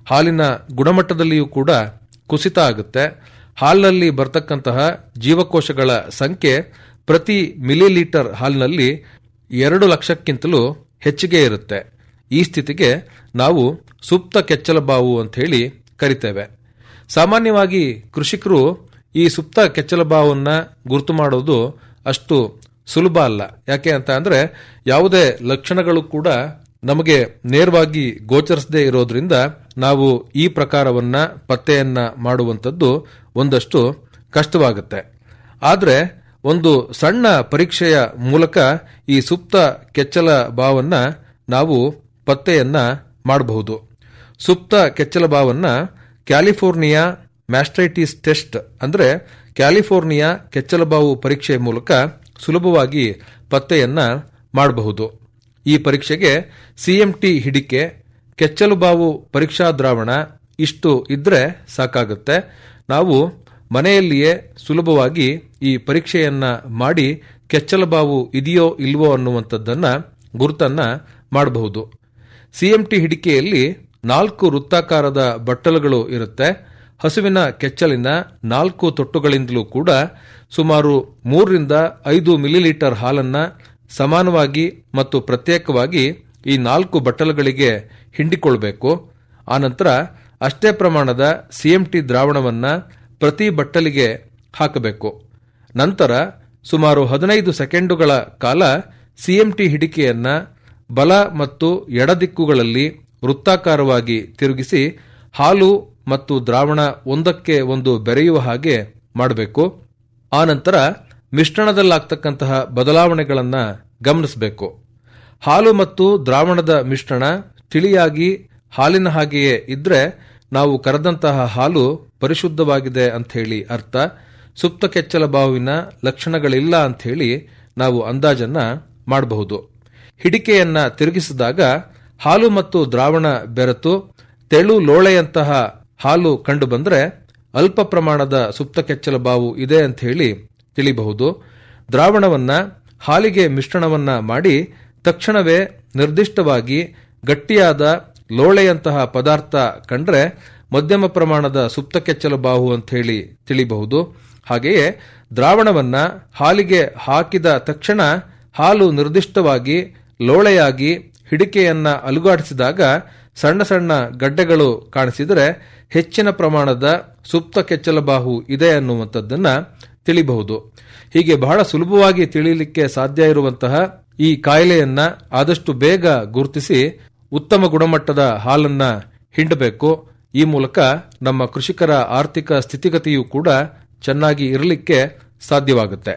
ಹಾಲಿನ ಗುಣಮಟ್ಟದಲ್ಲಿಯೂ ಕೂಡ ಕುಸಿತ ಆಗುತ್ತೆ ಹಾಲಿನಲ್ಲಿ ಬರ್ತಕ್ಕಂತಹ ಜೀವಕೋಶಗಳ ಸಂಖ್ಯೆ ಪ್ರತಿ ಮಿಲಿಲೀಟರ್ ಹಾಲಿನಲ್ಲಿ ಎರಡು ಲಕ್ಷಕ್ಕಿಂತಲೂ ಹೆಚ್ಚಿಗೆ ಇರುತ್ತೆ ಈ ಸ್ಥಿತಿಗೆ ನಾವು ಸುಪ್ತ ಕೆಚ್ಚಲಬಾವು ಅಂತ ಹೇಳಿ ಕರಿತೇವೆ ಸಾಮಾನ್ಯವಾಗಿ ಕೃಷಿಕರು ಈ ಸುಪ್ತ ಕೆಚ್ಚಲಬಾವನ್ನ ಗುರುತು ಮಾಡೋದು ಅಷ್ಟು ಸುಲಭ ಅಲ್ಲ ಯಾಕೆ ಅಂತ ಅಂದ್ರೆ ಯಾವುದೇ ಲಕ್ಷಣಗಳು ಕೂಡ ನಮಗೆ ನೇರವಾಗಿ ಗೋಚರಿಸದೇ ಇರೋದ್ರಿಂದ ನಾವು ಈ ಪ್ರಕಾರವನ್ನ ಪತ್ತೆಯನ್ನ ಮಾಡುವಂಥದ್ದು ಒಂದಷ್ಟು ಕಷ್ಟವಾಗುತ್ತೆ ಆದರೆ ಒಂದು ಸಣ್ಣ ಪರೀಕ್ಷೆಯ ಮೂಲಕ ಈ ಸುಪ್ತ ಕೆಚ್ಚಲ ಬಾವನ್ನ ನಾವು ಪತ್ತೆಯನ್ನ ಮಾಡಬಹುದು ಸುಪ್ತ ಕೆಚ್ಚಲ ಬಾವನ್ನ ಕ್ಯಾಲಿಫೋರ್ನಿಯಾ ಮ್ಯಾಸ್ಟ್ರೈಟಿಸ್ ಟೆಸ್ಟ್ ಅಂದ್ರೆ ಕ್ಯಾಲಿಫೋರ್ನಿಯಾ ಕೆಚ್ಚಲಬಾವು ಪರೀಕ್ಷೆ ಮೂಲಕ ಸುಲಭವಾಗಿ ಪತ್ತೆಯನ್ನ ಮಾಡಬಹುದು ಈ ಪರೀಕ್ಷೆಗೆ ಸಿಎಂಟಿ ಹಿಡಿಕೆ ಕೆಚ್ಚಲುಬಾವು ಪರೀಕ್ಷಾ ದ್ರಾವಣ ಇಷ್ಟು ಇದ್ರೆ ಸಾಕಾಗುತ್ತೆ ನಾವು ಮನೆಯಲ್ಲಿಯೇ ಸುಲಭವಾಗಿ ಈ ಪರೀಕ್ಷೆಯನ್ನ ಮಾಡಿ ಕೆಚ್ಚಲಬಾವು ಇದೆಯೋ ಇಲ್ವೋ ಅನ್ನುವಂಥದ್ದನ್ನ ಗುರುತನ್ನ ಮಾಡಬಹುದು ಸಿಎಂಟಿ ಹಿಡಿಕೆಯಲ್ಲಿ ನಾಲ್ಕು ವೃತ್ತಾಕಾರದ ಬಟ್ಟಲುಗಳು ಇರುತ್ತೆ ಹಸುವಿನ ಕೆಚ್ಚಲಿನ ನಾಲ್ಕು ತೊಟ್ಟುಗಳಿಂದಲೂ ಕೂಡ ಸುಮಾರು ಮೂರರಿಂದ ಐದು ಮಿಲಿಲೀಟರ್ ಹಾಲನ್ನ ಸಮಾನವಾಗಿ ಮತ್ತು ಪ್ರತ್ಯೇಕವಾಗಿ ಈ ನಾಲ್ಕು ಬಟ್ಟಲುಗಳಿಗೆ ಹಿಂಡಿಕೊಳ್ಬೇಕು ಆನಂತರ ಅಷ್ಟೇ ಪ್ರಮಾಣದ ಸಿಎಂಟಿ ದ್ರಾವಣವನ್ನ ಪ್ರತಿ ಬಟ್ಟಲಿಗೆ ಹಾಕಬೇಕು ನಂತರ ಸುಮಾರು ಹದಿನೈದು ಸೆಕೆಂಡುಗಳ ಕಾಲ ಸಿಎಂಟಿ ಹಿಡಿಕೆಯನ್ನ ಬಲ ಮತ್ತು ಎಡ ದಿಕ್ಕುಗಳಲ್ಲಿ ವೃತ್ತಾಕಾರವಾಗಿ ತಿರುಗಿಸಿ ಹಾಲು ಮತ್ತು ದ್ರಾವಣ ಒಂದಕ್ಕೆ ಒಂದು ಬೆರೆಯುವ ಹಾಗೆ ಮಾಡಬೇಕು ಆನಂತರ ಮಿಶ್ರಣದಲ್ಲಾಗ್ತಕ್ಕಂತಹ ಬದಲಾವಣೆಗಳನ್ನು ಗಮನಿಸಬೇಕು ಹಾಲು ಮತ್ತು ದ್ರಾವಣದ ಮಿಶ್ರಣ ತಿಳಿಯಾಗಿ ಹಾಲಿನ ಹಾಗೆಯೇ ಇದ್ರೆ ನಾವು ಕರೆದಂತಹ ಹಾಲು ಪರಿಶುದ್ಧವಾಗಿದೆ ಅಂತ ಹೇಳಿ ಅರ್ಥ ಸುಪ್ತ ಕೆಚ್ಚಲ ಬಾವಿನ ಲಕ್ಷಣಗಳಿಲ್ಲ ಅಂತ ಹೇಳಿ ನಾವು ಅಂದಾಜನ್ನ ಮಾಡಬಹುದು ಹಿಡಿಕೆಯನ್ನ ತಿರುಗಿಸಿದಾಗ ಹಾಲು ಮತ್ತು ದ್ರಾವಣ ಬೆರೆತು ತೆಳು ಲೋಳೆಯಂತಹ ಹಾಲು ಕಂಡುಬಂದ್ರೆ ಅಲ್ಪ ಪ್ರಮಾಣದ ಸುಪ್ತ ಕೆಚ್ಚಲ ಬಾವು ಇದೆ ಅಂತ ಹೇಳಿ ತಿಳಿಬಹುದು ದ್ರಾವಣವನ್ನ ಹಾಲಿಗೆ ಮಿಶ್ರಣವನ್ನ ಮಾಡಿ ತಕ್ಷಣವೇ ನಿರ್ದಿಷ್ಟವಾಗಿ ಗಟ್ಟಿಯಾದ ಲೋಳೆಯಂತಹ ಪದಾರ್ಥ ಕಂಡ್ರೆ ಮಧ್ಯಮ ಪ್ರಮಾಣದ ಸುಪ್ತ ಕೆಚ್ಚಲ ಬಾವು ಅಂತ ಹೇಳಿ ತಿಳಿಬಹುದು ಹಾಗೆಯೇ ದ್ರಾವಣವನ್ನ ಹಾಲಿಗೆ ಹಾಕಿದ ತಕ್ಷಣ ಹಾಲು ನಿರ್ದಿಷ್ಟವಾಗಿ ಲೋಳೆಯಾಗಿ ಹಿಡಿಕೆಯನ್ನ ಅಲುಗಾಡಿಸಿದಾಗ ಸಣ್ಣ ಸಣ್ಣ ಗಡ್ಡೆಗಳು ಕಾಣಿಸಿದರೆ ಹೆಚ್ಚಿನ ಪ್ರಮಾಣದ ಸುಪ್ತ ಕೆಚ್ಚಲಬಾಹು ಇದೆ ಅನ್ನುವಂಥದ್ದನ್ನ ತಿಳಿಬಹುದು ಹೀಗೆ ಬಹಳ ಸುಲಭವಾಗಿ ತಿಳಿಯಲಿಕ್ಕೆ ಸಾಧ್ಯ ಇರುವಂತಹ ಈ ಕಾಯಿಲೆಯನ್ನ ಆದಷ್ಟು ಬೇಗ ಗುರುತಿಸಿ ಉತ್ತಮ ಗುಣಮಟ್ಟದ ಹಾಲನ್ನ ಹಿಂಡಬೇಕು ಈ ಮೂಲಕ ನಮ್ಮ ಕೃಷಿಕರ ಆರ್ಥಿಕ ಸ್ಥಿತಿಗತಿಯೂ ಕೂಡ ಚೆನ್ನಾಗಿ ಇರಲಿಕ್ಕೆ ಸಾಧ್ಯವಾಗುತ್ತೆ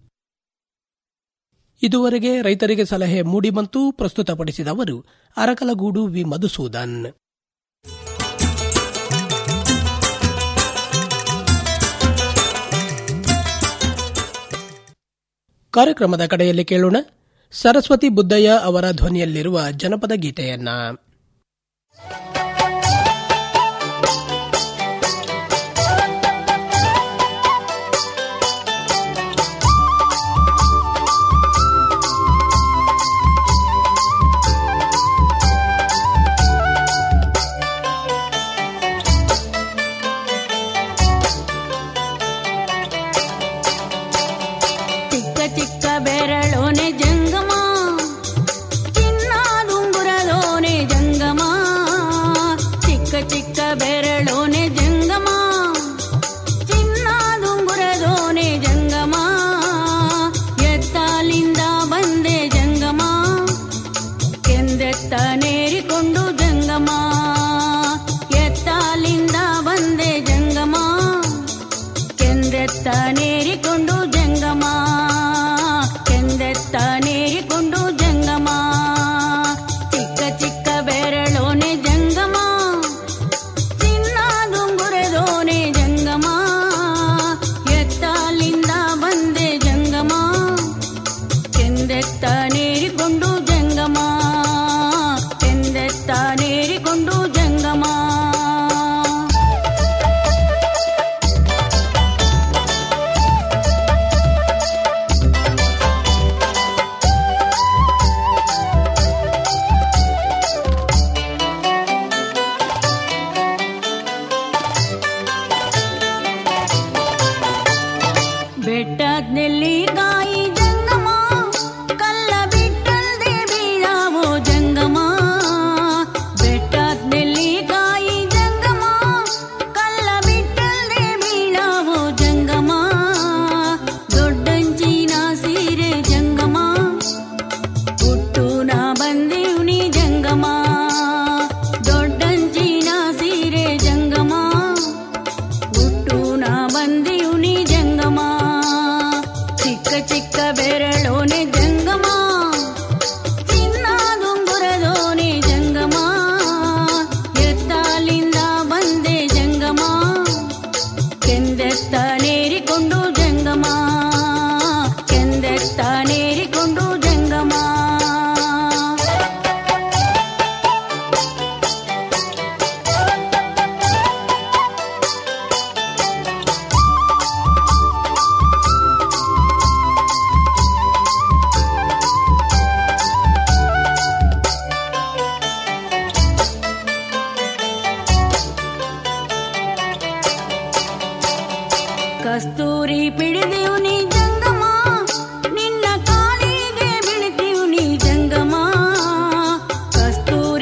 ಇದುವರೆಗೆ ರೈತರಿಗೆ ಸಲಹೆ ಮೂಡಿಬಂತು ಪ್ರಸ್ತುತಪಡಿಸಿದವರು ಅರಕಲಗೂಡು ವಿ ಮಧುಸೂದನ್ ಕಾರ್ಯಕ್ರಮದ ಕಡೆಯಲ್ಲಿ ಕೇಳೋಣ ಸರಸ್ವತಿ ಬುದ್ದಯ್ಯ ಅವರ ಧ್ವನಿಯಲ್ಲಿರುವ ಜನಪದ ಗೀತೆಯನ್ನ ಚಿಕ್ಕ ಚಿಕ್ಕ ಬೆರಳೋನೆ ಜಂಗಮ ಚಿನ್ನಾದುಂಗುರದೋನೆ ಜಂಗಮ ಹಿಡಿದಿವ್ನಿ